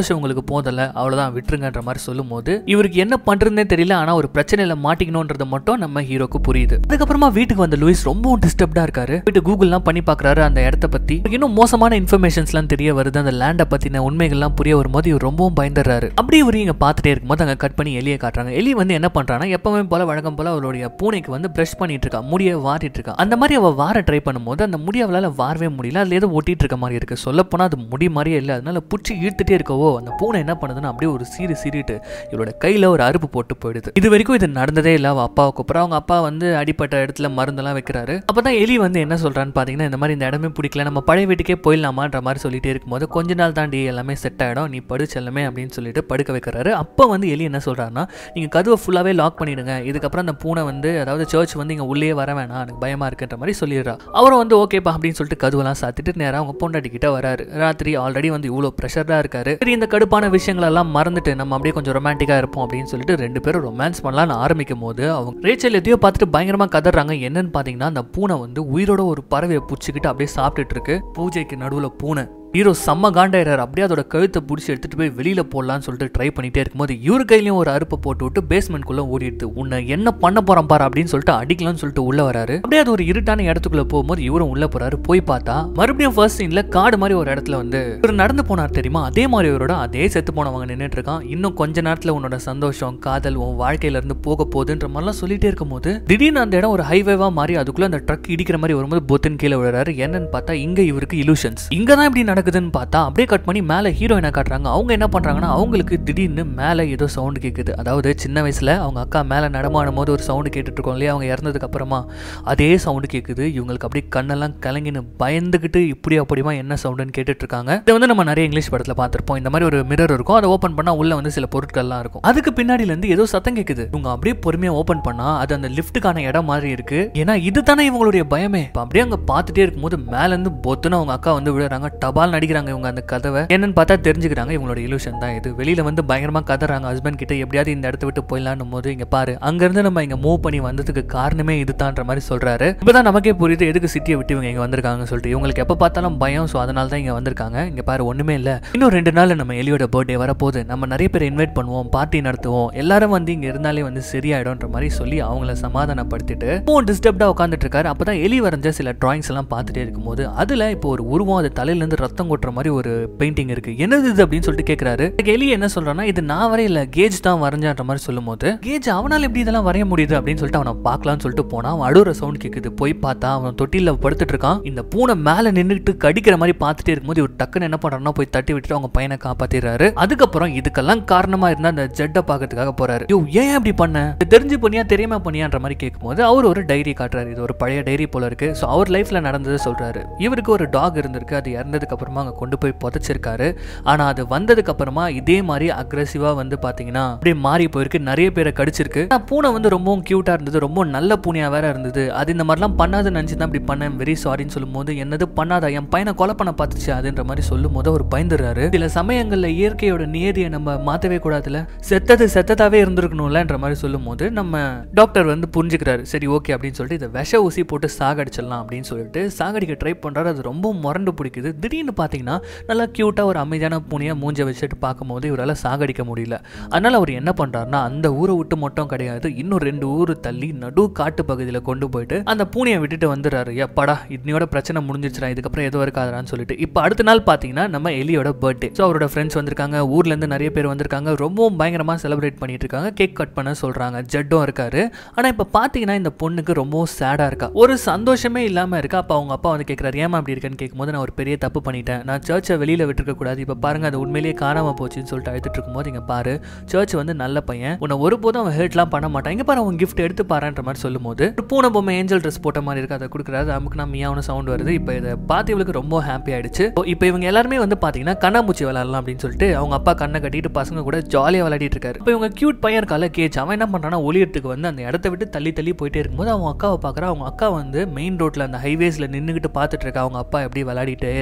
Speaker 1: போதல அவ்வளவுதான் விட்டுருங்கன்ற மாதிரி சொல்லும் போது இவருக்கு என்ன பண்றதுனே தெரியல ஆனா ஒரு பிரச்சனையில மாட்டிக்கணும்ன்றது மட்டும் நம்ம ஹீரோக்கு புரியுது அதுக்கப்புறமா வீட்டுக்கு வந்த லூயிஸ் ரொம்பவும் டிஸ்டர்ப்டா இருக்காரு வீட்டு கூகுள்லாம் பண்ணி பாக்குறாரு அந்த இடத்த பத்தி இன்னும் மோசமான இன்ஃபர்மேஷன்ஸ்லாம் தெரிய வருது அந்த லேண்டை பத்தின உண்மைகள்லாம் புரிய வரும்போது இவர் ரொம்பவும் பயந்துடுறாரு அப்படி இவர் இங்க பார்த்துட்டே இருக்கும்போது அங்க கட் பண்ணி எலியை காட்டுறாங்க எலி வந்து என்ன பண்றான்னா எப்பவுமே போல வழக்கம் போல அவளுடைய பூனைக்கு வந்து பிரஷ் பண்ணிட்டு இருக்கா முடிய வாரிட்டு இருக்கா அந்த மாதிரி அவ வார ட்ரை பண்ணும்போது அந்த முடி அவளால வாரவே முடியல அதுல ஏதோ ஒட்டிட்டு இருக்க மாதிரி இருக்கு சொல்ல போனா அது முடி மாதிரியே இல்லை அதனால புடிச்சு இழுத்துட்டே இருக்கவோ அந்த பூனை என்ன பண்ணுதுன்னா அப்படியே ஒரு சீரி சீறிட்டு இவளோட கையில ஒரு அறுப்பு போட்டு போயிடுது இது வரைக்கும் இது நடந்ததே இல்லை அவ அப்பாவை கூப்பிட்றா அவங்க அப்பா வந்து அடிப்பட்ட இடத்துல மருந்தெல்லாம் வைக்கிறாரு அப்பதான் எலி வந்து என்ன சொல்றான்னு பாத்தீங்கன்னா இந்த மாதிரி இந்த இடமே பிடிக்கல நம்ம பழைய வீட்டுக்கே போயிடலாமான்ற மாதிரி சொல்லிட்டே இருக்கும்போது கொஞ்ச நாள் தாண்டி எல்லாமே செட் ஆயிடும் நீ படு செல்லமே அப்படின்னு சொல்லிட்டு படுக்க வைக்கிறாரு அப்போ வந்து எலி என்ன சொல்றாருன்னா நீங்க கதவை ஃபுல்லாவே லாக் பண்ணிடுங்க இதுக்கப்புறம் அந்த பூனை வந்து அதாவது சர்ச் வந்து இங்க உள்ளே வர வேணாம் எனக்கு பயமா இருக்குன்ற மாதிரி சொல்லிடுறா அவரும் வந்து ஓகேப்பா அப்படின்னு சொல்லிட்டு கதவெல்லாம் சாத்திட்டு நேரா அவங்க பொண்டாட்டி கிட்ட வராரு ராத்திரி ஆல்ரெடி வந்து இவ்வளோ ப்ரெஷராக இருக்காரு சரி இந்த கடுப்பான விஷயங்கள் எல்லாம் மறந்துட்டு நம்ம அப்படியே கொஞ்சம் ரொமான்டிக்கா இருப்போம் அப்படின்னு சொல்லிட்டு ரெண்டு பேரும் ரொமான்ஸ் பண்ணலாம்னு ஆரம்பிக்கும் போது அவங்க ரேச்சல் எதையோ பார்த்துட்டு பயங்கரமா கதறாங்க என்னன்னு பாத்தீங்கன்னா அந்த பூனை வந்து உயிரோட ஒரு பறவையை பிடிச்சிக்கிட்டு அப்படியே சாப்பிட்டுட்டு இருக்கு பூஜைக்கு நடுவுல பூனை ஹீரோ செம்ம காண்டாயிரார் அப்படியே அதோட கழுத்தை பிடிச்சி எடுத்துட்டு போய் வெளியில போடலாம்னு சொல்லிட்டு ட்ரை பண்ணிட்டே இருக்கும்போது இவர் கையிலயும் ஒரு அறுப்பை போட்டு விட்டு பேஸ்மெண்ட்குள்ள ஓடிடுது உன்னை என்ன பண்ண போறான் பாரு அப்படின்னு சொல்லிட்டு அடிக்கலாம்னு சொல்லிட்டு உள்ள வராரு அப்படியே அது ஒரு இருட்டான இடத்துக்குள்ள போகும்போது இவரும் உள்ள போறாரு போய் பார்த்தா மறுபடியும் ஃபர்ஸ்ட் சீன்ல காடு மாதிரி ஒரு இடத்துல வந்து இவர் நடந்து போனார் தெரியுமா அதே மாதிரி இவரோட அதே செத்து போனவங்க நின்றுட்டு இருக்கான் இன்னும் கொஞ்ச நேரத்துல உன்னோட சந்தோஷம் காதல் உன் வாழ்க்கையில இருந்து போக போகுதுன்ற மாதிரிலாம் சொல்லிட்டே இருக்கும்போது திடீர்னு அந்த இடம் ஒரு ஹைவேவா மாறி அதுக்குள்ள அந்த ட்ரக் இடிக்கிற மாதிரி வரும்போது பொத்துன்னு கீழே விழுறாரு என்னன்னு பார்த்தா இங்க இவருக்கு இலூஷன்ஸ் இங்க தான் இப்படி நடக்குதுன்னு பார்த்தா அப்படியே கட் பண்ணி மேலே ஹீரோயினை காட்டுறாங்க அவங்க என்ன பண்றாங்கன்னா அவங்களுக்கு திடீர்னு மேலே ஏதோ சவுண்டு கேட்குது அதாவது சின்ன வயசுல அவங்க அக்கா மேலே நடமாடும் போது ஒரு சவுண்டு கேட்டுட்டு இருக்கோம் இல்லையா அவங்க இறந்ததுக்கு அப்புறமா அதே சவுண்டு கேட்குது இவங்களுக்கு அப்படியே கண்ணெல்லாம் கலங்கின்னு பயந்துக்கிட்டு இப்படி அப்படியுமா என்ன சவுண்டுன்னு கேட்டுட்டு இருக்காங்க இதை வந்து நம்ம நிறைய இங்கிலீஷ் படத்தில் பார்த்துருப்போம் இந்த மாதிரி ஒரு மிரர் இருக்கும் அதை ஓப்பன் பண்ணா உள்ள வந்து சில பொருட்கள்லாம் இருக்கும் அதுக்கு பின்னாடில இருந்து ஏதோ சத்தம் கேட்குது இவங்க அப்படியே பொறுமையா ஓப்பன் பண்ணா அது அந்த லிஃப்ட்டுக்கான இடம் மாதிரி இருக்கு ஏன்னா இது தானே இவங்களுடைய பயமே இப்போ அப்படியே அங்க பார்த்துட்டே இருக்கும்போது மேல இருந்து பொத்துன்னு அவங்க அக்கா வந்து விழுறாங்க டபால் நடிக்கிறாங்க இவங்க அந்த கதவை என்னன்னு பார்த்தா தெரிஞ்சுக்கிறாங்க இவங்களோட இலூஷன் தான் இது வெளியில வந்து பயங்கரமா கதறாங்க ஹஸ்பண்ட் கிட்ட எப்படியாவது இந்த இடத்த விட்டு போயிடலான்னும் போது இங்க பாரு அங்க இருந்து நம்ம இங்க மூவ் பண்ணி வந்ததுக்கு காரணமே இதுதான்ற மாதிரி சொல்றாரு இப்பதான் நமக்கே புரியுது எதுக்கு சிட்டியை விட்டு இவங்க இங்க வந்திருக்காங்கன்னு சொல்லிட்டு இவங்களுக்கு எப்ப பார்த்தாலும் பயம் ஸோ அதனால தான் இங்க வந்திருக்காங்க இங்க பாரு ஒண்ணுமே இல்ல இன்னும் ரெண்டு நாள் நம்ம எலியோட பர்த்டே வரப்போகுது நம்ம நிறைய பேர் இன்வைட் பண்ணுவோம் பார்ட்டி நடத்துவோம் எல்லாரும் வந்து இங்க இருந்தாலே வந்து சரியாயிடும்ன்ற மாதிரி சொல்லி அவங்கள சமாதானப்படுத்திட்டு இப்போ டிஸ்டர்ப்டா உட்காந்துட்டு இருக்காரு அப்பதான் எலி வரைஞ்ச சில டிராயிங்ஸ் எல்லாம் பார்த்துட்டே இருக்கும்போது அதுல இப்போ ஒரு உருவம் அது தலையில இருந்து ரத்தம் கொட்டுற மாதிரி ஒரு பெயிண்டிங் இருக்கு என்னது இது அப்படின்னு சொல்லிட்டு கேக்குறாரு அதுக்கு எலி என்ன சொல்றான்னா இது நான் வரையில கேஜ் தான் வரைஞ்சான்ற மாதிரி சொல்லும் போது கேஜ் அவனால எப்படி இதெல்லாம் வரைய முடியுது அப்படின்னு சொல்லிட்டு அவனை பார்க்கலாம்னு சொல்லிட்டு போனா அவன் அழுற சவுண்ட் கேக்குது போய் பார்த்தா அவன் தொட்டில படுத்துட்டு இருக்கான் இந்த பூனை மேல நின்னுட்டு கடிக்கிற மாதிரி பார்த்துட்டே இருக்கும்போது இவர் டக்குன்னு என்ன பண்றாருன்னா போய் தட்டி விட்டுட்டு அவங்க பையனை காப்பாத்திடுறாரு அதுக்கப்புறம் இதுக்கெல்லாம் காரணமா இருந்தா அந்த ஜெட்டை பார்க்கறதுக்காக போறாரு யோ ஏன் அப்படி பண்ண இது தெரிஞ்சு பண்ணியா தெரியாம பண்ணியான்ற மாதிரி கேட்கும்போது அவர் ஒரு டைரி காட்டுறாரு இது ஒரு பழைய டைரி போல இருக்கு ஸோ அவர் லைஃப்ல நடந்தது சொல்றாரு இவருக்கு ஒரு டாக் இருந்திருக்கு அது இறந்ததுக்கு அப்புறமா அங்க கொண்டு போய் புதைச்சிருக்காரு ஆனா அது வந்ததுக்கு அப்புறமா இதே மாதிரி அக்ரெசிவா வந்து பாத்தீங்கன்னா அப்படியே மாறி போயிருக்கு நிறைய பேரை கடிச்சிருக்கு ஆனா பூனை வந்து ரொம்பவும் கியூட்டா இருந்தது ரொம்ப நல்ல பூனையா வேற இருந்தது அது இந்த மாதிரிலாம் பண்ணாதுன்னு நினைச்சு தான் இப்படி பண்ணேன் வெரி சாரின்னு சொல்லும்போது என்னது பண்ணாதா என் பையனை கொலை பண்ண பார்த்துச்சு அதுன்ற மாதிரி சொல்லும் போது அவர் பயந்துடுறாரு சில சமயங்கள்ல இயற்கையோட நியதியை நம்ம மாத்தவே கூடாதுல செத்தது செத்ததாவே இருந்திருக்கணும்லன்ற மாதிரி சொல்லும் போது நம்ம டாக்டர் வந்து புரிஞ்சுக்கிறாரு சரி ஓகே அப்படின்னு சொல்லிட்டு இதை விஷ ஊசி போட்டு சாகடிச்சிடலாம் அப்படின்னு சொல்லிட்டு சாகடிக்க ட்ரை பண்றாரு அது ரொம்ப முரண்டு பிடிக்குது திடீர்னு பார்த்தீங்கன்னா நல்லா கியூட்டா ஒரு அமைதியான பூனையை மூஞ்ச வச்சுட்டு பார்க்கும்போது இவரால் சாகடிக்க முடியல அதனால அவர் என்ன பண்றாருன்னா அந்த ஊரை விட்டு மட்டும் கிடையாது இன்னும் ரெண்டு ஊர் தள்ளி நடு காட்டு பகுதியில் கொண்டு போயிட்டு அந்த பூனையை விட்டுட்டு வந்துடுறாரு எப்படா இன்னையோட பிரச்சனை முடிஞ்சிருச்சுடா இதுக்கப்புறம் எதுவும் இருக்காதான்னு சொல்லிட்டு இப்போ அடுத்த நாள் பார்த்தீங்கன்னா நம்ம எலியோட பர்த்டே ஸோ அவரோட ஃப்ரெண்ட்ஸ் வந்திருக்காங்க ஊர்ல இருந்து நிறைய பேர் வந்திருக்காங்க ரொம்பவும் பயங்கரமா செலிப்ரேட் பண்ணிட்டு இருக்காங்க கேக் கட் பண்ண சொல்றாங்க ஜட்டும் இருக்காரு ஆனா இப்போ பார்த்தீங்கன்னா இந்த பொண்ணுக்கு ரொம்பவும் சேடா இருக்கா ஒரு சந்தோஷமே இல்லாம இருக்கா அப்போ அவங்க அப்பா வந்து கேட்குறாரு ஏமா அப்படி இருக்கேன்னு கேட்கும்போது நான் ஒரு பெரிய தப்பு பண்ணிட்டேன் நான் சர்ச்சை வெளியில விட்டுருக்க கூடாது இப்போ பாருங்க அது உண்மையிலேயே காணாம போச்சுன்னு சொல்லிட்டு அழுத்துட்டு இருக்கும்போது இங்க பாரு சர்ச் வந்து நல்ல பையன் உன்னை ஒருபோதும் அவன் ஹேர்ட்லாம் பண்ண மாட்டான் இங்க பாரு அவன் கிஃப்ட் எடுத்து பாருன்ற மாதிரி சொல்லும்போது ஒரு பூனை பொம்மை ஏஞ்சல் ட்ரெஸ் போட்ட மாதிரி இருக்கு அதை கொடுக்குறாரு நமக்கு நான் மியாவுன்னு சவுண்ட் வருது இப்போ இதை பார்த்து இவளுக்கு ரொம்ப ஹாப்பி ஆயிடுச்சு இப்போ இவங்க எல்லாருமே வந்து பாத்தீங்கன்னா கண்ணாமூச்சி விளையாடலாம் அப்படின்னு சொல்லிட்டு அவங்க அப்பா கண்ணை கட்டிட்டு பசங்க கூட ஜாலியாக விளையாடிட்டு இருக்காரு இப்போ இவங்க கியூட் பையன் இருக்கால கேச் அவன் என்ன பண்றான்னா ஒளியறதுக்கு வந்து அந்த இடத்த விட்டு தள்ளி தள்ளி போயிட்டே இருக்கும்போது அவங்க அக்காவை பார்க்குறா அவங்க அக்கா வந்து மெயின் ரோட்ல அந்த ஹைவேஸ்ல நின்றுக்கிட்டு பார்த்துட்டு இருக்கா அவங்க அப்பா எப்படி விளையாடிட்டே இருக்காருன்னு சொல்லிட்டு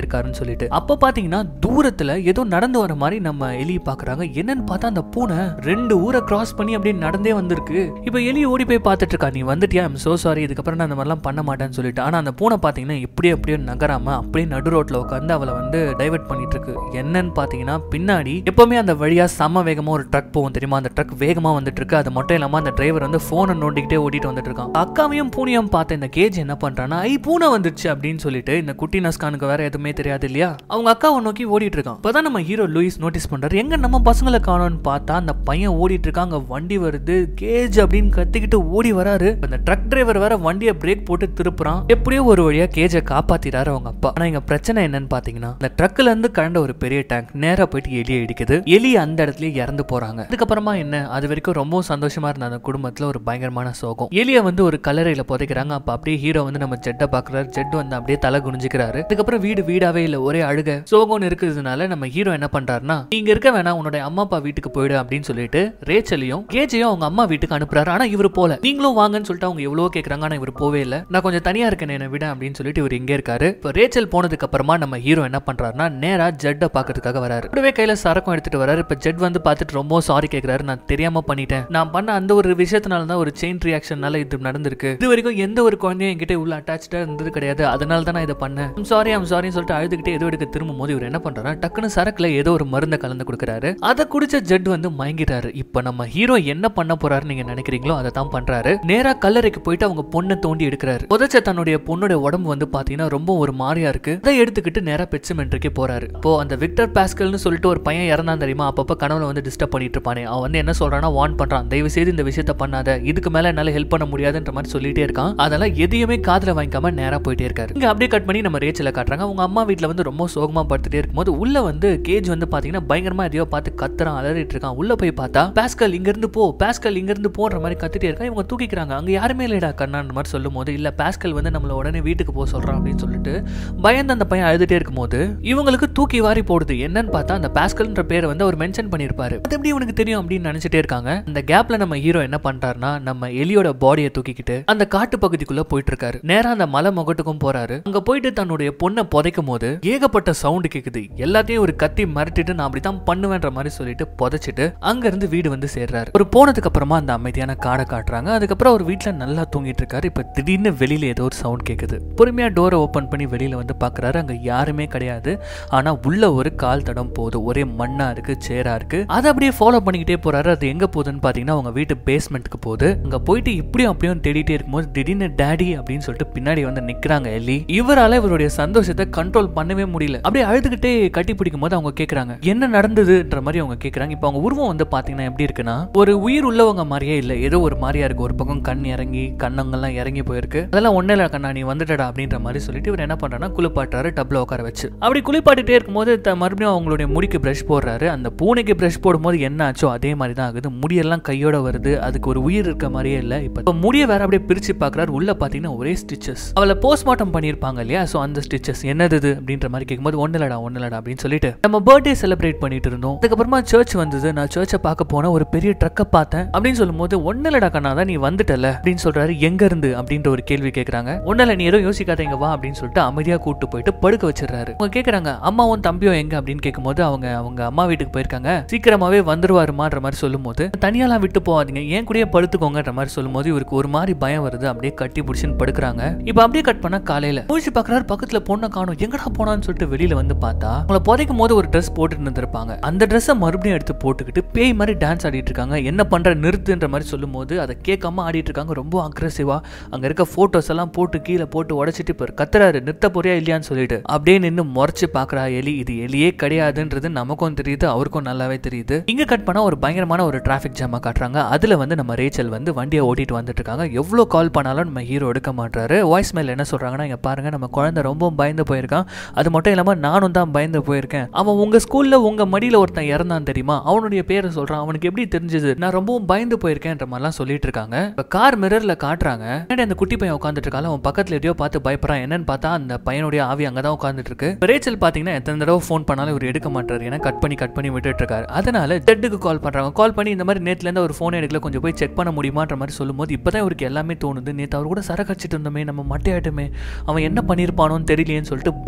Speaker 1: சொல்லிட்டு அப்ப பாத்தீங்கன்னா தூரத்துல ஏதோ நடந்து வர மாதிரி நம்ம எலியை பாக்குறாங்க என்னன்னு பார்த்தா அந்த பூனை ரெண்டு ஊரை கிராஸ் பண்ணி அப்படியே நடந்தே வந்திருக்கு இப்ப எலி ஓடி போய் பார்த்துட்டு இருக்கா நீ வந்துட்டியா ஐம் சோ சாரி இதுக்கப்புறம் நான் அந்த மாதிரிலாம் பண்ண மாட்டேன்னு சொல்லிட்டு ஆனா அந்த பூனை பாத்தீங்கன்னா இப்படியே அப்படியே நகராம அப்படியே நடு ரோட்ல உட்காந்து அவளை வந்து டைவர்ட் பண்ணிட்டு இருக்கு என்னன்னு பாத்தீங்கன்னா பின்னாடி எப்பவுமே அந்த வழியா செம வேகமா ஒரு ட்ரக் போகும் தெரியுமா அந்த ட்ரக் வேகமா வந்துட்டு இருக்கு அது மட்டும் இல்லாம அந்த டிரைவர் வந்து போனை நோண்டிக்கிட்டே ஓட்டிட்டு வந்துட்டு இருக்கான் அக்காவையும் பூனையும் பார்த்த இந்த கேஜ் என்ன பண்றான்னா ஐ பூனை வந்துருச்சு அப்படின்னு சொல்லிட்டு இந்த குட்டி நஸ்கானுக்கு வேற எதுவுமே தெரியாது இல்லையா அவங்க அக்காவை நோக்கி ஓடிட்டு இருக்கான் இப்பதான் நம்ம ஹீரோ லூயிஸ் நோட்டீஸ் பண்றாரு எங்க நம்ம பசங்களை காணோம்னு பார்த்தா அந்த பையன் ஓடிட்டு இருக்கான் அங்க வண்டி வருது கேஜ் அப்படின்னு கத்திக்கிட்டு ஓடி வராரு அந்த ட்ரக் டிரைவர் வேற வண்டியை பிரேக் போட்டு திருப்புறான் எப்படியோ ஒரு வழியா கேஜை காப்பாத்திறாரு அவங்க அப்பா ஆனா இங்க பிரச்சனை என்னன்னு பாத்தீங்கன்னா இந்த ட்ரக்ல இருந்து கரண்ட ஒரு பெரிய டேங்க் நேரா போயிட்டு எலியை இடிக்குது எலி அந்த இடத்துலயே இறந்து போறாங்க அதுக்கப்புறமா என்ன அது வரைக்கும் ரொம்ப சந்தோஷமா இருந்த அந்த குடும்பத்துல ஒரு பயங்கரமான சோகம் எலியை வந்து ஒரு கல்லறையில புதைக்கிறாங்க அப்ப அப்படியே ஹீரோ வந்து நம்ம ஜெட்டை பாக்குறாரு ஜெட் வந்து அப்படியே தலை குனிஞ்சுக்கிறாரு அதுக்கப்புறம் வீடு வீடாவே இல்ல ஒரே அழுக சோகம்னு இருக்கிறதுனால நம்ம ஹீரோ என்ன பண்றாருன்னா நீங்க இருக்க வேணாம் உன்னோட அம்மா அப்பா வீட்டுக்கு போயிடு அப்படின்னு சொல்லிட்டு ரேச்சலையும் கேஜையும் அவங்க அம்மா வீட்டுக்கு அனுப்புறாரு ஆனா இவர் போல நீங்களும் வாங்கன்னு சொல்லிட்டு அவங்க எவ்வளவோ கேக்குறாங்க ஆனா இவர் போவே இல்ல நான் கொஞ்சம் தனியா இருக்கேன் என்னை விட அப்படின்னு சொல்லிட்டு இவர் இங்கே இருக்காரு இப்போ ரேச்சல் போனதுக்கு அப்புறமா நம்ம ஹீரோ என்ன பண்றாருன்னா நேரா ஜெட்டை பாக்குறதுக்காக வராரு கூடவே கையில சரக்கும் எடுத்துட்டு வராரு இப்ப ஜெட் வந்து பார்த்துட்டு ரொம்ப சாரி கேக்குறாரு நான் தெரியாம பண்ணிட்டேன் நான் பண்ண அந்த ஒரு விஷயத்தினால தான் ஒரு செயின் ரியாக்ஷன்னால இது நடந்திருக்கு இது வரைக்கும் எந்த ஒரு குழந்தையும் என்கிட்ட உள்ள அட்டாச்சா இருந்தது கிடையாது அதனால தான் நான் இதை பண்ணேன் சாரி ஐம் சாரின்னு சொல்லிட்டு அழுதுகிட்டே ஏதோ எடுக்க திரும்பும் போது இவர் என்ன பண்றாருன்னா டக்குன்னு சரக்குல ஏதோ ஒரு மருந்தை கலந்து கொடுக்குறாரு அதை குடிச்ச ஜெட் வந்து மயங்கிட்டாரு இப்ப நம்ம ஹீரோ என்ன பண்ண போறாரு நீங்க நினைக்கிறீங்களோ அதை தான் பண்றாரு நேரா கல்லறைக்கு போயிட்டு அவங்க பொண்ணை தோண்டி எடுக்கிறாரு புதைச்ச தன்னுடைய பொண்ணோட உடம்பு வந்து பாத்தீங்கன்னா ரொம்ப ஒரு மாறியா இருக்கு அதை எடுத்துக்கிட்டு நேரா பெட்சிமெண்ட்ரிக்கே போறாரு இப்போ அந்த விக்டர் பாஸ்கல்னு சொல்லிட்டு ஒரு பையன் இறந்தான் தெரியுமா அப்பப்ப கனவுல வந்து டிஸ்டர்ப் பண்ணிட்டு இருப்பானே அவன் வந்து என்ன சொல்றான்னா வார்ன் பண்றான் தயவு செய்து இந்த விஷயத்த பண்ணாத இதுக்கு மேல என்னால ஹெல்ப் பண்ண முடியாதுன்ற மாதிரி சொல்லிட்டே இருக்கான் அதெல்லாம் எதையுமே காதுல வாங்கிக்காம நேரா போயிட்டே இருக்காரு இங்க அப்படியே கட் பண்ணி நம்ம ரேச்சில காட்டுறாங்க அவங்க அம்மா வீட்ல வந்து ரொம்ப சோகமா படுத்துட்டே இருக்கும்போது உள்ள வந்து கேஜ் வந்து பாத்தீங்கன்னா பயங்கரமா எதையோ பார்த்து கத்துறான் அலறிட்டு இருக்கான் உள்ள போய் பார்த்தா பாஸ்கல் இங்க இருந்து போ பாஸ்கல் இங்க இருந்து போன்ற மாதிரி கத்திட்டே இருக்கான் இவங்க தூக்கிக்கிறாங்க அங்க யாருமே இல்லடா கண்ணான்ற மாதிரி சொல்லும் போது இல்ல பாஸ்கல் வந்து நம்மள உடனே வீட்டுக்கு போக சொல்றான் அப்படின்னு சொல்லிட்டு பயந்து அந்த பையன் அழுதுட்டே இருக்கும்போது இவங்களுக்கு தூக்கி வாரி போடுது என்னன்னு பார்த்தா அந்த பாஸ்கல்ன்ற பேரை வந்து அவர் மென்ஷன் பண்ணிருப்பாரு அது எப்படி உனக்கு தெரியும் அப்படின்னு நினைச்சிட்டே இருக்காங்க அந்த கேப்ல நம்ம ஹீரோ என்ன பண்றாருன்னா நம்ம எலியோட பாடியை தூக்கிக்கிட்டு அந்த காட்டு பகுதிக்குள்ள போயிட்டு இருக்காரு நேரா அந்த மலை முகட்டுக்கும் போறாரு அங்க போயிட்டு தன்னுடைய பொண்ணை புதைக்கும் போது ஏகப்பட்ட சவுண்டு கேக்குது எல்லாத்தையும் ஒரு கத்தி மிரட்டிட்டு நான் அப்படித்தான் பண்ணுவேன்ற மாதிரி சொல்லிட்டு புதைச்சிட்டு அங்க இருந்து வீடு வந்து சேர்றாரு ஒரு போனதுக்கு அப்புறமா அந்த அமைதியான காடை காட்டுறாங்க அதுக்கப்புறம் அவர் வீட்டுல நல்லா தூங்கிட்டு இருக்காரு இப்ப திடீர்னு வெளியில ஏதோ ஒரு சவுண்ட் கேக்குது பொறுமையா டோரை ஓபன் பண்ணி வெளியில வந்து பாக்குறாரு அங்க யாருமே கிடையாது ஆனா உள்ள ஒரு கால் தடம் போகுது ஒரே மண்ணா இருக்கு சேரா இருக்கு அதை அப்படியே ஃபாலோ பண்ணிக்கிட்டே போறாரு அது எங்க போகுதுன்னு பாத்தீங்கன்னா அவங்க வீட்டு பேஸ்மெண்ட்டுக்கு போகுது அங்க போயிட்டு இப்படியும் அப்படியும் தேடிட்டே இருக்கும்போது திடீர்னு டேடி அப்படின்னு சொல்லிட்டு பின்னாடி வந்து நிக்கிறாங்க எல்லி இவரால இவருடைய சந்தோஷத்தை கண்ட்ரோல் பண்ணவே முடியல அப்படியே அழுதுகிட்டே கட்டி பிடிக்கும் போது அவங்க கேக்குறாங்க என்ன நடந்ததுன்ற மாதிரி அவங்க கேக்குறாங்க இப்போ அவங்க உருவம் வந்து பாத்தீங்கன்னா எப்படி இருக்குன்னா ஒரு உயிர் உள்ளவங்க மாதிரியே இல்ல ஏதோ ஒரு மாதிரியா இருக்கு ஒரு பக்கம் கண் இறங்கி கண்ணங்கள்லாம் இறங்கி போயிருக்கு அதெல்லாம் ஒண்ணே இல்ல கண்ணா நீ வந்துட்டடா அப்படின்ற மாதிரி சொல்லிட்டு இவர் என்ன பண்றாருன்னா குளிப்பாட்டுறாரு டப்ல உட்கார வச்சு அப்படி குளிப்பாட்டிட்டே இருக்கும்போது த- மறுபடியும் அவங்களுடைய முடிக்கு பிரஷ் போடுறாரு அந்த பூனைக்கு பிரஷ் போடும்போது என்ன ஆச்சோ அதே மாதிரி தான் ஆகுது முடியெல்லாம் கையோட வருது அதுக்கு ஒரு உயிர் இருக்க மாதிரியே இல்ல இப்ப இப்ப முடிய வேற அப்படியே பிரிச்சு பாக்குறாரு உள்ள பாத்தீங்கன்னா ஒரே ஸ்டிச்சஸ் அவளை போஸ்ட்மார்ட்டம் பண்ணிருப்பாங்க இல்லையா சோ அந்த ஸ்டிச்சஸ் என்னது இது அப்படின்ற மாதிரி கேட்கும்போது ஒண்ணுலடா ஒண்ணுலடா அப்படின்னு சொல்லிட்டு நம்ம பர்த்டே செலிப்ரேட் பண்ணிட்டு இருந்தோம் அதுக்கப்புறமா சர்ச் வந்தது நான் சர்ச்சை பார்க்க போன ஒரு பெரிய ட்ரக்கை பார்த்தேன் அப்படின்னு சொல்லும்போது ஒன்னுலடா கண்ணா தான் நீ வந்துட்டல அப்படின்னு சொல்றாரு எங்க இருந்து அப்படின்ற ஒரு கேள்வி கேக்குறாங்க ஒன்னல நீ ஏதோ யோசிக்காதீங்க வா அப்படின்னு சொல்லிட்டு அமைதியா கூட்டு போயிட்டு படுக்க வச்சிடுறாரு அவங்க கேக்குறாங்க அம்மாவும் தம்பியும் எங்க அப்படின்னு கேட்கும்போது அவங்க அவங்க அம்மா வீட்டுக்கு போயிருக்காங்க சீக்கிரமாவே வந்துருவாருமான்ற மாதிரி சொல்லும்போது தனியாலாம் விட்டு போகாதீங்க ஏன் கூடயே படுத்துக்கோங்கன்ற மாதிரி சொல்லும்போது இவருக்கு ஒரு மாதிரி பயம் வருது அப்படியே கட்டி பிடிச்சின்னு படுக்கிறாங்க இப்போ அப்படியே கட் பண்ணா காலையில மூழ்கி பாக்குறாரு பக்கத்துல பொண்ணை காணும் எங்கடா போனான்னு சொல்லிட்டு வெளியில வந்து பார்த்தா அவங்கள புதைக்கும் போது ஒரு ட்ரெஸ் போட்டுட்டு இருந்திருப்பாங்க அந்த ட்ரெஸ்ஸை மறுபடியும் எடுத்து போட்டுக்கிட்டு பேய் மாதிரி டான்ஸ் ஆடிட்டு இருக்காங்க என்ன பண்ற நிறுத்துன்ற மாதிரி சொல்லும்போது அதை கேட்காம ஆடிட்டு இருக்காங்க ரொம்ப அக்ரெசிவா அங்க இருக்க போட்டோஸ் எல்லாம் போட்டு கீழே போட்டு உடைச்சிட்டு இப்போ கத்துறாரு நிறுத்த போறியா இல்லையான்னு சொல்லிட்டு அப்படியே நின்னு முறைச்சு பாக்குறா எலி இது எலியே கிடையாதுன்றது நமக்கும் தெரியுது அவருக்கும் நல்லாவே தெரியுது இங்க கட் பண்ணா ஒரு பயங்கரமான ஒரு டிராஃபிக் ஜாமா காட்டுறாங்க அதுல வந்து நம்ம ரேச்சல் வந்து வண்டியை ஓட்டிட்டு வந்துட்டு இருக்காங்க எவ்வளவு கால் பண்ணாலும் நம்ம ஹீரோ எடுக்க மாட்டாரு வாய்ஸ் மேல் என்ன சொல்றாங்கன்னா இங்க பாருங்க நம்ம குழந்தை ரொம்ப பயந்து போயிருக்கான் அது மட்டும் இல்லாம நானும் தான் பயந்து போயிருக்கேன் அவன் உங்க ஸ்கூல்ல உங்க மடியில ஒருத்தன் இறந்தான் தெரியுமா அவனுடைய பேரை சொல்றான் அவனுக்கு எப்படி தெரிஞ்சது நான் ரொம்பவும் பயந்து போயிருக்கேன்ற மாதிரிலாம் சொல்லிட்டு இருக்காங்க இப்ப கார் மிரர்ல காட்டுறாங்க பின்னாடி அந்த குட்டி பையன் உட்காந்துட்டு இருக்காங்க அவன் பக்கத்துல எதையோ பார்த்து பயப்படுறான் என்னன்னு பார்த்தா அந்த பையனுடைய ஆவி அங்கதான் உட்காந்துட்டு இருக்கு இப்ப ரேச்சல் பாத்தீங்கன்னா எத்தனை தடவை ஃபோன் பண்ணாலும் இவர் எடுக்க மாட்டாரு ஏன்னா கட் பண்ணி கட் பண்ணி விட்டுட்டு இருக்காரு அதனால ஜெட்டுக்கு கால் பண்றாங்க கால் பண்ணி இந்த மாதிரி நேத்துல இருந்து ஒரு ஃபோன் எடுக்கல கொஞ்சம் போய் செக் பண்ண முடியுமான்ற மாதிரி சொல்லும்போது இப்பதான் இவருக்கு எல்லாமே தோணுது நேத்து அவர் கூட சரக்கு அடிச்சிட்டு இருந்தோமே நம்ம மட்டையாட்டுமே அவன் என்ன பண்ணியிருப்பானோன்னு தெரியலையேன்னு சொல்லிட்டு பயந்து போய்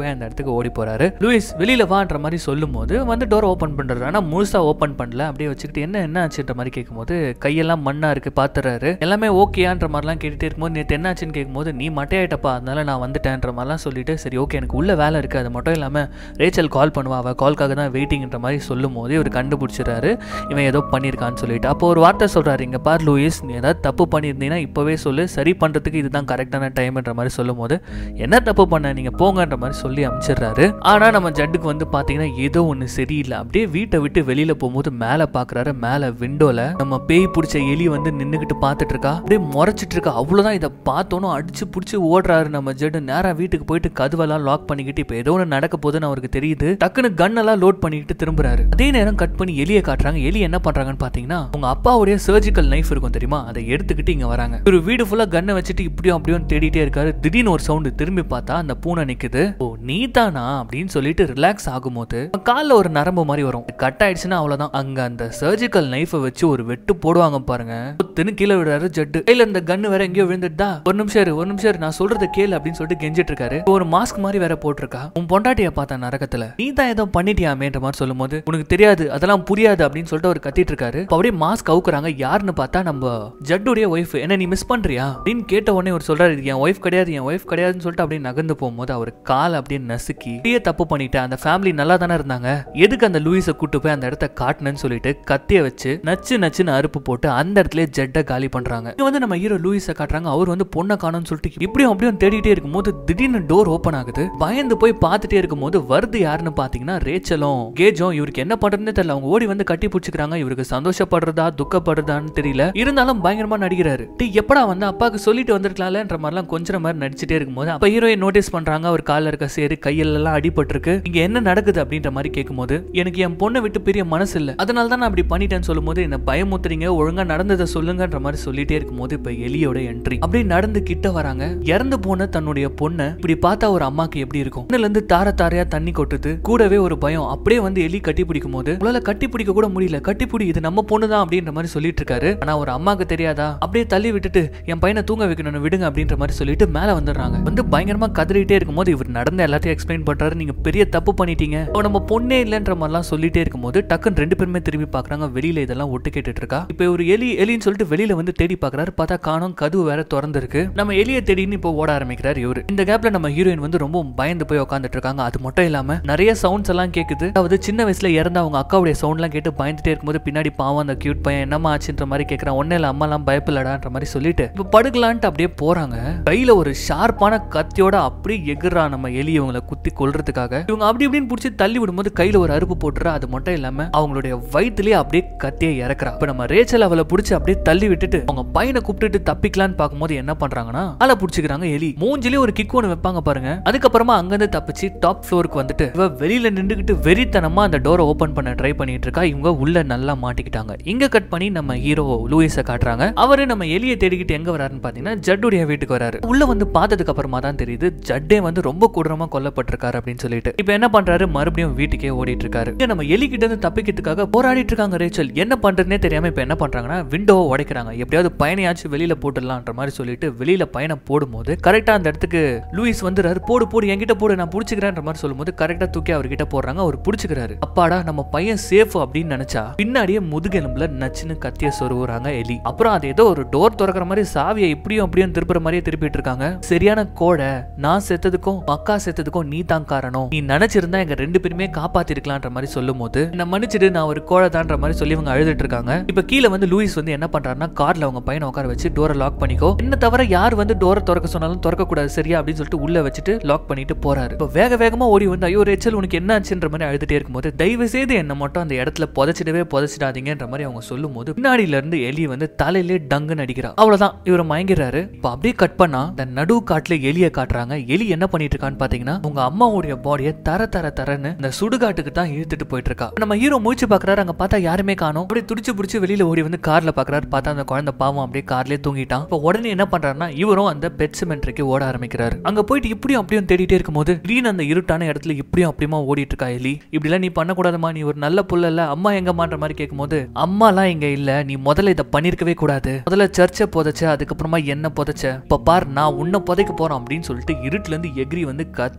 Speaker 1: வேகமாவே அந்த இடத்துக்கு ஓடி போறாரு லூயிஸ் வெளியில வான்ற மாதிரி சொல்லும் போது வந்து டோர் ஓபன் பண்றாரு ஆனா முழுசா ஓபன் பண்ணல அப்படியே வச்சுக்கிட்டு என்ன என்ன ஆச்சுன்ற மாதிரி கேட்கும்போது கையெல்லாம் மண்ணா இருக்கு பாத்துறாரு எல்லாமே ஓகேயான்ற மாதிரிலாம் கேட்டுட்டே இருக்கும்போது நேற்று என்ன ஆச்சுன்னு கேட்கும்போது நீ மட்டையாயிட்டப்பா அதனால நான் வந்துட்டேன்ற மாதிரிலாம் சொல்லிட்டு சரி ஓகே எனக்கு உள்ள வேலை இருக்கு அது மட்டும் இல்லாம ரேச்சல் கால் பண்ணுவா அவ கால்க்காக தான் வெயிட்டிங்ன்ற மாதிரி சொல்லும் போது இவர் கண்டுபிடிச்சிடுறாரு இவன் ஏதோ பண்ணியிருக்கான்னு சொல்லிட்டு அப்போ ஒரு வார்த்தை சொல்றாரு இங்க பார் லூயிஸ் நீ ஏதாவது தப்பு பண்ணியிருந்தீங்கன்னா இப்போவே சொல்லு சரி பண்றதுக்கு இதுதான் கரெக்டான டைம்ன்ற மாதிரி சொல்லும் போது என்ன தப்பு பண்ண நீங்க போங்கன்ற மாதிரி சொல்லி அனுப்பிச்சிடுறாரு ஆனா நம்ம ஜட்டுக்கு வந்து பாத்தீங்கன்னா ஏதோ ஒண்ணு சரியில்லை அப்படியே வீட்டை விட்டு வெளியில போகும்போது மேல பாக்குறாரு மேல விண்டோல நம்ம பேய் பிடிச்ச எலி வந்து நின்னுகிட்டு பார்த்துட்டு இருக்கா அப்படியே முறைச்சிட்டு இருக்கா அவ்வளவுதான் இதை பார்த்தோன்னு அடிச்சு பிடிச்சி ஓடுறாரு நம்ம ஜெட் நேரா வீட்டுக்கு போயிட்டு கதவெல்லாம் லாக் பண்ணிக்கிட்டு இப்போ ஏதோ ஒன்று நடக்க போகுதுன்னு அவருக்கு தெரியுது டக்குன்னு கன் எல்லாம் லோட் பண்ணிக்கிட்டு திரும்புறாரு அதே நேரம் கட் பண்ணி எலியை காட்டுறாங்க எலி என்ன பண்றாங்கன்னு பாத்தீங்கன்னா உங்க அப்பாவுடைய சர்ஜிக்கல் நைஃப் இருக்கும் தெரியுமா அதை எடுத்துக்கிட்டு இங்க வராங்க ஒரு வீடு ஃபுல்லா கன்னை வச்சுட்டு இப்படியும் அப்படியும் தேடிட்டே இருக்காரு திடீர்னு ஒரு சவுண்டு திரும்பி பார்த்தா அந்த பூனை நிக்குது ஓ நீ தானா அப்படின்னு சொல்லிட்டு ரிலாக்ஸ் ஆகும்போது காலில் ஒரு நரம்பு மாதிரி வரும் கட் ஆயிடுச்சுன்னா அவ்வளவுதான் அங்க அந்த சர்ஜிக்கல் நைஃபை வச்சு ஒரு வெட்டு போடுவாங்க பாருங்க தின்னு கீழே விடுறாரு ஜட்டு கையில இந்த கன்னு வேற எங்கேயோ விழுந்துட்டா ஒரு நிமிஷம் இரு, ஒரு நிமிஷம் இரு, நான் சொல்றத கேளு அப்படின்னு சொல்லிட்டு கெஞ்சிட்டு இருக்காரு ஒரு மாஸ்க் மாதிரி வேற போட்டிருக்கா உன் பொண்டாட்டிய பார்த்தா நரகத்துல நீ தான் ஏதோ பண்ணிட்டியாமேன்ற மாதிரி சொல்லும் போது உனக்கு தெரியாது அதெல்லாம் புரியாது அப்படின்னு சொல்லிட்டு அவர் கத்திட்டு இருக்காரு அப்ப அப்படியே மாஸ்க் அவுக்குறாங்க யாருன்னு பார்த்தா நம்ம ஜட்டுடைய ஒய்ஃப் என்ன நீ மிஸ் பண்றியா அப்படின்னு கேட்ட உடனே அவர் சொல்றாரு "இது என் ஒய்ஃப் கிடையாது என் ஒய்ஃப் கிடையாதுன்னு சொல்லிட்டு அப்படியே நகர்ந்து போகும்போது அவர் கால் அப்படியே நசுக்கி அப்படியே தப்பு பண்ணிட்டு அந்த ஃபேமிலி நல்லா தானே இருந்தாங்க எதுக்கு அந்த லூயிஸை கூட்டு போய் அந்த இடத்த காட்டணும்னு சொல்லிட்டு கத்திய வச்சு நச்சு நச்சுன்னு அறுப்பு போட்டு அந்த இடத்துல ஜெட்டை காலி பண்றாங்க இங்க வந்து நம்ம ஹீரோ லூயிஸை காட்டுறாங்க அவர் வந்து பொண்ணை காணும்னு சொல்லிட்டு இப்படியும் அப்படியும் தேடிட்டே இருக்கும்போது திடீர்னு டோர் ஓபன் ஆகுது பயந்து போய் பார்த்துட்டே இருக்கும்போது வருது யாருன்னு பாத்தீங்கன்னா ரேச்சலும் கேஜும் இவருக்கு என்ன பண்றதுன்னு தெரியல அவங்க ஓடி வந்து கட்டி பிடிச்சிக்கிறாங்க இவருக்கு சந்தோஷப்படுறதா துக்கப்படுறதான்னு தெரியல இருந்தாலும் பயங்கரமா நடிக்கிறாரு டேய் எப்படா வந்து அப்பாவுக்கு சொல்லிட்டு வந்திருக்கலாம்ன்ற மாதிரிலாம் கொஞ்சம் மாதிரி நடிச்சிட்டே இருக்கும்போது அப்ப ஹீரோயின் நோட்டீஸ் பண்றாங்க அவர் கால்ல இருக்க சேரு கையெல்லாம் அடிபட்டிருக்கு இங்க என்ன நடக்குது அப்படின்ற மாதிரி கேட்கும்போது எனக்கு என் பொண்ணை விட்டு பெரிய மனசு இல்ல அதனால தான் நான் அப்படி பண்ணிட்டேன்னு சொல்லும்போது என்ன பயமுத்துறீங்க ஒழுங்கா நடந்ததை சொல்லுங்கன்ற மாதிரி சொல்லிட்டே இருக்கும்போது இப்ப எலியோட என்ட்ரி அப்படியே நடந்து கிட்ட வராங்க இறந்து போன தன்னுடைய பொண்ணை இப்படி பார்த்தா ஒரு அம்மாக்கு எப்படி இருக்கும் கண்ணுல இருந்து தார தாரையா தண்ணி கொட்டுது கூடவே ஒரு பயம் அப்படியே வந்து எலி கட்டி பிடிக்கும் போது உங்களால கட்டி பிடிக்க கூட முடியல கட்டி பிடி இது நம்ம பொண்ணு தான் அப்படின்ற மாதிரி சொல்லிட்டு இருக்காரு ஆனா ஒரு அம்மாக்கு தெரியாதா அப்படியே தள்ளி விட்டுட்டு என் பையனை தூங்க வைக்கணும்னு விடுங்க அப்படின்ற மாதிரி சொல்லிட்டு மேல வந்துடுறாங்க வந்து பயங்கரமா கதறிட்டே இருக்கும்போது இவர் நடந்த எல்லாத்தையும் எக்ஸ்பிளைன் பண்றாரு நீங்க பெரிய தப்பு பண்ணிட்டீங்க அவ நம்ம பொண்ணே இல்லைன்ற மாதிரிலாம் சொல்லிட்டே இருக்கும்போது டக்குன்னு ரெண்டு பேருமே திரும்பி பாக்குறாங்க வெளியில இதெல்லாம் ஒட்டு கேட்டுட்டு இருக்கா இப்போ ஒரு எலி எலின்னு சொல்லிட்டு வெளியில வந்து தேடி பாக்குறாரு பார்த்தா காணோம் கதவு வேற திறந்திருக்கு நம்ம எலியை தேடின்னு இப்போ ஓட ஆரம்பிக்கிறாரு இவரு இந்த கேப்ல நம்ம ஹீரோயின் வந்து ரொம்ப பயந்து போய் உட்காந்துட்டு இருக்காங்க அது மட்டும் இல்லாம நிறைய சவுண்ட்ஸ் எல்லாம் கேக்குது அதாவது சின்ன வயசுல இறந்த அவங்க அக்காவுடைய சவுண்ட் எல்லாம் கேட்டு பயந்துட்டே இருக்கும்போது பின்னாடி பாவம் அந்த கியூட் பையன் என்னமா ஆச்சுன்ற மாதிரி கேக்குறான் ஒன்னே இல்ல அம்மா எல்லாம் பயப்பில்லடான்ற மாதிரி சொல்லிட்டு இப்ப படுக்கலான்ட்டு அப்படியே போறாங்க கையில ஒரு ஷார்ப்பான கத்தியோட அப்படியே எகுறா நம்ம எலி இவங்களை குத்தி கொல்றதுக்காக இவங்க அப்படி இப்படின்னு பிடிச்சி தள்ளி விடும்போது கையில ஒரு அறுப்பு போட்டுறா அது மட்டும் இல்லாம அவங்களுடைய வயிற்றுலயே அப்படியே கத்தியை இறக்குறா இப்ப நம்ம ரேச்சல் அவளை பிடிச்சி அப்படியே தள்ளி விட்டுட்டு அவங்க பையனை கூப்பிட்டுட்டு தப்பிக்கலான்னு பார்க்கும்போது என்ன பண்றாங்கன்னா ஆளை பிடிச்சிக்கிறாங்க எலி மூஞ்சிலே ஒரு கிக் ஒன்று வைப்பாங்க பாருங்க அதுக்கப்புறமா அங்கிருந்து தப்பிச்சு டாப் ஃப்ளோருக்கு வந்துட்டு இவ வெளியில நின்றுகிட்டு வெறித்தனமா அந்த டோரை ஓபன் பண்ண ட்ரை பண்ணிட்டு இருக்கா இவங்க உள்ள நல்லா மாட்டிக்கிட்டாங்க இங்க கட் பண்ணி நம்ம ஹீரோ லூயிஸை காட்டுறாங்க அவரு நம்ம எலியை தேடிக்கிட்டு எங்க வராருன்னு பாத்தீங்கன்னா ஜட்டுடைய வீட்டுக்கு வராரு உள்ள வந்து பார்த்ததுக்கு அப்புறமா தான் தெரியுது ஜட்டே வந்து ரொம்ப கொடூரமா கொல்லப்பட்டிருக்காரு அப்படின்னு சொல்லிட்டு இப்போ என்ன பண்றாரு மறுபடியும் வீட்டுக்கே ஓடிட்டு இருக்காரு இங்க நம்ம எலி கிட்ட இருந்து தப்பிக்கிறதுக்காக போராடிட்டு இருக்காங்க ரேச்சல் என்ன பண்றதுனே தெரியாம இப்போ என்ன பண்றாங்கன்னா விண்டோவை உடைக்கிறாங்க எப்படியாவது பயனையாச்சும் வெளியில போட்டுடலான்ற மாதிரி சொல்லிட்டு வெளியில பயணம் போடும்போது கரெக்டா அந்த இடத்துக்கு லூயிஸ் வந்துறாரு போடு போடு என்கிட்ட போடு நான் பிடிச்சிக்கிறேன்ற மாதிரி சொல்லும்போது கரெக்டா தூக்கி அவர்கிட்ட போடுறாங்க அவர் பிடிச்சிக்கிறாரு அப்பாடா நம்ம பையன் சேஃப் அப்படின்னு நினைச்சா பின்னாடியே முதுகெலும்புல நச்சுன்னு கத்திய சொருவுறாங்க எலி அப்புறம் அது ஏதோ ஒரு டோர் திறக்கிற மாதிரி சாவியை இப்படியும் அப்படியும் திருப்புற மாதிரியே திருப்பிட்டு இருக்காங்க சரியான கோடை நான் செத்ததுக்கும் அக்கா செத்ததுக்கும் நீ தான் காரணம் நீ நினைச்சிருந்தா எங்க ரெண்டு பேருமே காப்பாத்திருக்கலான்ற மாதிரி சொல்லும் போது என்ன மன்னிச்சிடு நான் ஒரு கோழை தான்ற மாதிரி சொல்லி இவங்க அழுதுட்டு இருக்காங்க இப்ப கீழே வந்து லூயிஸ் வந்து என்ன பண்றாருன்னா கார்ல அவங்க பையனை உட்கார வச்சு டோரை லாக் பண்ணிக்கோ என்ன தவிர யார் வந்து டோரை திறக்க சொன்னாலும் திறக்க கூடாது சரியா அப்படின்னு சொல்லிட்டு உள்ள வச்சுட்டு லாக் பண்ணிட்டு போறாரு இப்ப வேக வேகமா ஓடி வந்து ஐயோ ரேச்சல் உனக்கு என்ன ஆச்சுன்ற மாதிரி அழுதுட்டே இருக்கும்போது தயவு செய்து என்ன மட்டும் அந்த இடத்துல புதைச்சிடவே புதைச்சிடாதீங்கன்ற மாதிரி அவங்க சொல்லும் போது பின்னாடியில இருந்து எலி வந்து தலையிலே டங்குன்னு அடிக்கிறா அவ்வளவுதான் இவர் மயங்கிறாரு இப்ப அப்படியே கட் பண்ணா இந்த நடு காட்டுல எலிய காட்டுறாங்க எலி என்ன பண்ணிட்டு இருக்கான்னு பாத்தீங்கன்னா உங்க அம்மாவுடைய பாடியை தர தர தரன்னு இந்த சுடுகாட்டுக்கு தான் இழுத்துட்டு போயிட்டு இருக்கா நம்ம ஹீரோ மூச்சு பாக்குறாரு அங்க பார்த்தா யாருமே காணோம் அப்படியே துடிச்சு பிடிச்சு வெளியில ஓடி வந்து கார்ல பாக்குறாரு பார்த்தா அந்த குழந்தை பாவம் அப்படியே கார்லயே தூங்கிட்டான் இப்ப உடனே என்ன பண்றாருன்னா இவரும் அந்த பெட் சிமெண்ட்ரிக்கு ஓட ஆரம்பிக்கிறாரு அங்க போயிட்டு இப்படியும் அப்படியும் தேடிட்டே இருக்கும்போது திடீர்னு அந்த இருட்டான இடத்துல இப்படியும் அப்படியுமா ஓடிட்டு இருக்கா எலி இப்படிலாம் நீ பண்ணக்கூடாதுமா நீ ஒரு நல்ல புள்ள இல்ல அம்மா எங்கம்மான்ற மாதிரி கேட்கும்போது அம்மாலாம் இங்க இல்ல நீ முதல்ல இதை பண்ணிருக்கவே கூடாது முதல்ல சர்ச்சை புதைச்ச அதுக்கப்புறமா என்ன புதைச்ச இப்ப பார் நான் உன்னை புதைக்க போறேன் அப்படின்னு சொல்லிட்டு இருட்டுல இருந்து எகிரி வந்து கத்தி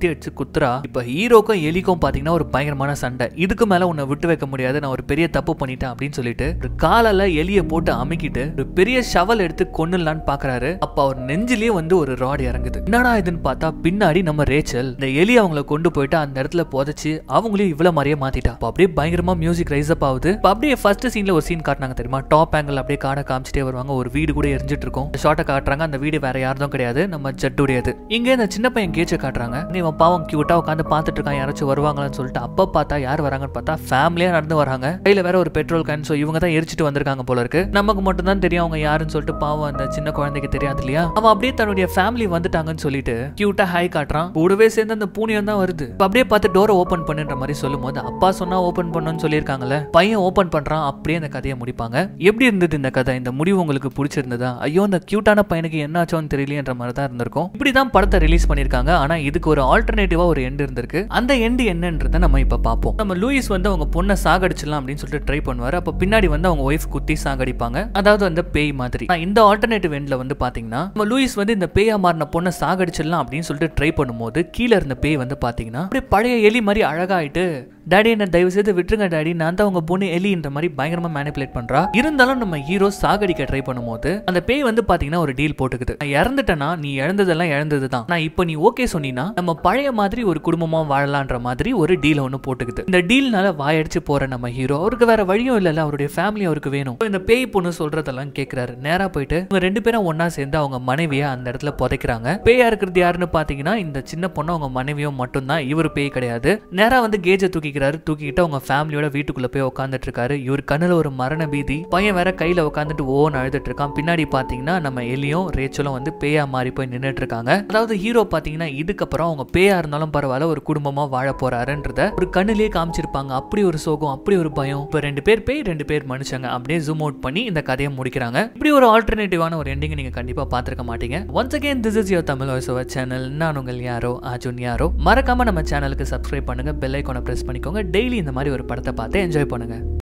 Speaker 1: கத்தி அடிச்சு குத்துறா இப்ப ஹீரோக்கும் எலிக்கும் பாத்தீங்கன்னா ஒரு பயங்கரமான சண்டை இதுக்கு மேல உன்னை விட்டு வைக்க முடியாது நான் ஒரு பெரிய தப்பு பண்ணிட்டேன் அப்படின்னு சொல்லிட்டு ஒரு காலால எலிய போட்டு அமுக்கிட்டு ஒரு பெரிய ஷவல் எடுத்து கொன்னுலான்னு பாக்குறாரு அப்ப அவர் நெஞ்சிலேயே வந்து ஒரு ராட் இறங்குது என்னடா இதுன்னு பார்த்தா பின்னாடி நம்ம ரேச்சல் இந்த எலி அவங்கள கொண்டு போயிட்டு அந்த இடத்துல புதைச்சு அவங்களையும் இவ்வளவு மாதிரியே மாத்திட்டா அப்ப அப்படியே பயங்கரமா மியூசிக் ரைஸ் அப் ஆகுது இப்ப அப்படியே ஃபர்ஸ்ட் சீன்ல ஒரு சீன் காட்டினாங்க தெரியுமா டாப் ஆங்கிள் அப்படியே காடை காமிச்சிட்டே வருவாங்க ஒரு வீடு கூட எரிஞ்சிட்டு இருக்கும் ஷார்ட்டை காட்டுறாங்க அந்த வீடு வேற யாரும் கிடையாது நம்ம ஜட்டுடையது இங்க இந்த சின்ன பையன் கேச்ச காட்டுறாங்க நீ இவன் பாவம் கியூட்டா உட்காந்து பார்த்துட்டு இருக்கான் யாராச்சும் வருவாங்களான்னு சொல்லிட்டு அப்ப பார்த்தா யார் வராங்கன்னு பார்த்தா ஃபேமிலியா நடந்து வராங்க கையில வேற ஒரு பெட்ரோல் கேன் சோ இவங்க தான் எரிச்சிட்டு வந்திருக்காங்க போல இருக்கு நமக்கு மட்டும் தான் தெரியும் அவங்க யாருன்னு சொல்லிட்டு பாவம் அந்த சின்ன குழந்தைக்கு தெரியாது இல்லையா அவன் அப்படியே தன்னுடைய ஃபேமிலி வந்துட்டாங்கன்னு சொல்லிட்டு கியூட்டா ஹை காட்டுறான் கூடவே சேர்ந்து அந்த பூனியம் தான் வருது இப்ப அப்படியே பார்த்து டோரை ஓபன் பண்ணுன்ற மாதிரி சொல்லும் போது அப்பா சொன்னா ஓபன் பண்ணுன்னு சொல்லியிருக்காங்கல்ல பையன் ஓபன் பண்றான் அப்படியே அந்த கதையை முடிப்பாங்க எப்படி இருந்தது இந்த கதை இந்த முடிவு உங்களுக்கு பிடிச்சிருந்ததா ஐயோ இந்த கியூட்டான பையனுக்கு என்ன ஆச்சோன்னு தெரியலையன்ற மாதிரி தான் இருந்திருக்கும் இப்படிதான் படத்தை ரிலீஸ் பண்ணிருக்காங்க ஆனா இதுக்கு ஒரு ஆல்டர்னேட்டிவா ஒரு எண்ட் இருந்திருக்கு அந்த எண்ட் என்னன்றதை நம்ம இப்ப பார்ப்போம் நம்ம லூயிஸ் வந்து அவங்க பொண்ணை சாகடிச்சிடலாம் அப்படின்னு சொல்லிட்டு ட்ரை பண்ணுவாரு அப்ப பின்னாடி வந்து அவங்க ஒய்ஃப் குத்தி சாகடிப்பாங்க அதாவது அந்த பேய் மாதிரி ஆனா இந்த ஆல்டர்னேட்டிவ் எண்ட்ல வந்து பாத்தீங்கன்னா நம்ம லூயிஸ் வந்து இந்த பேயா மாறின பொண்ணை சாகடிச்சிடலாம் அப்படின்னு சொல்லிட்டு ட்ரை பண்ணும்போது கீழே இருந்த பேய் வந்து பாத்தீங்கன்னா அப்படியே பழைய எலி மாதிரி அழகாயிட்டு டாடி என்ன தயவு செய்து விட்டுருங்க டாடி நான் தான் உங்க பொண்ணு எலின்ற மாதிரி பயங்கரமா மேனிபுலேட் பண்றா இருந்தாலும் நம்ம ஹீரோ சாகடிக்க ட்ரை பண்ணும்போது அந்த பேய் வந்து பாத்தீங்கன்னா ஒரு டீல் போட்டுக்குது நான் இறந்துட்டேனா நீ இழந்ததெல்லாம் இழந்தது தான் நான் இப்போ நீ ஓகே சொன்னீங்கன்னா நம்ம பழைய மாதிரி ஒரு குடும்பமா வாழலான்ற மாதிரி ஒரு டீல் ஒன்று போட்டுக்குது இந்த டீல்னால வாயடிச்சு போற நம்ம ஹீரோ அவருக்கு வேற வழியும் இல்லைல்ல அவருடைய ஃபேமிலி அவருக்கு வேணும் So, இந்த பேய் பொண்ணு சொல்றதெல்லாம் கேட்கிறாரு நேரா போயிட்டு இவங்க ரெண்டு பேரும் ஒண்ணா சேர்ந்து அவங்க மனைவியை அந்த இடத்துல புதைக்கிறாங்க பேயா இருக்கிறது யாருன்னு பாத்தீங்கன்னா இந்த சின்ன பொண்ணு அவங்க மனைவியும் மட்டும்தான் இவர் பேய் கிடையாது நேரா வந்து கேஜை தூக்கிக்கிறாரு தூக்கிக்கிட்டு அவங்க ஃபேமிலியோட வீட்டுக்குள்ள போய் உட்காந்துட்டு இருக்காரு இவர் கண்ணுல ஒரு மரண பீதி பையன் வேற கையில உட்காந்துட்டு ஓன்னு அழுதுட்டு இருக்கான் பின்னாடி பாத்தீங்கன்னா நம்ம எலியும் ரேச்சலும் வந்து பேயா மாறி போய் நின்னுட்டு இருக்காங்க அதாவது ஹீரோ பாத்தீங்கன்னா இதுக்கப்புறம் அவங்க பேயா இருந்தாலும் பரவாயில்ல ஒரு குடும்பமா வாழ போறாருன்றத ஒரு கண்ணுலயே காமிச்சிருப்பாங்க அப்படி ஒரு சோகம் அப்படி ஒரு பயம் இப்ப ரெண்டு பேர் பேய் ரெண்டு பேர் மனுஷங்க அப்படியே ஜூம் அவுட் பண்ணி இந்த கதையை முடிக்கிறாங்க இப்படி ஒரு ஆல்டர்னேட்டிவான ஒரு எண்டிங் நீங்க கண்டிப்பா பார்த்திருக்க மாட்டீங்க once again this is your Tamil voice over channel நான் உங்கள் யாரோ அர்ஜுன் யாரோ மறக்காம நம்ம சேனலுக்கு சப்ஸ்கிரைப் பண்ணுங்க பெல் ஐக்கானை பிரஸ் பண்ணிக்கோங்க டெய்லி இந்த மாதிரி ஒரு படத்தை பார்த்து என்ஜாய் பண்ணுங்க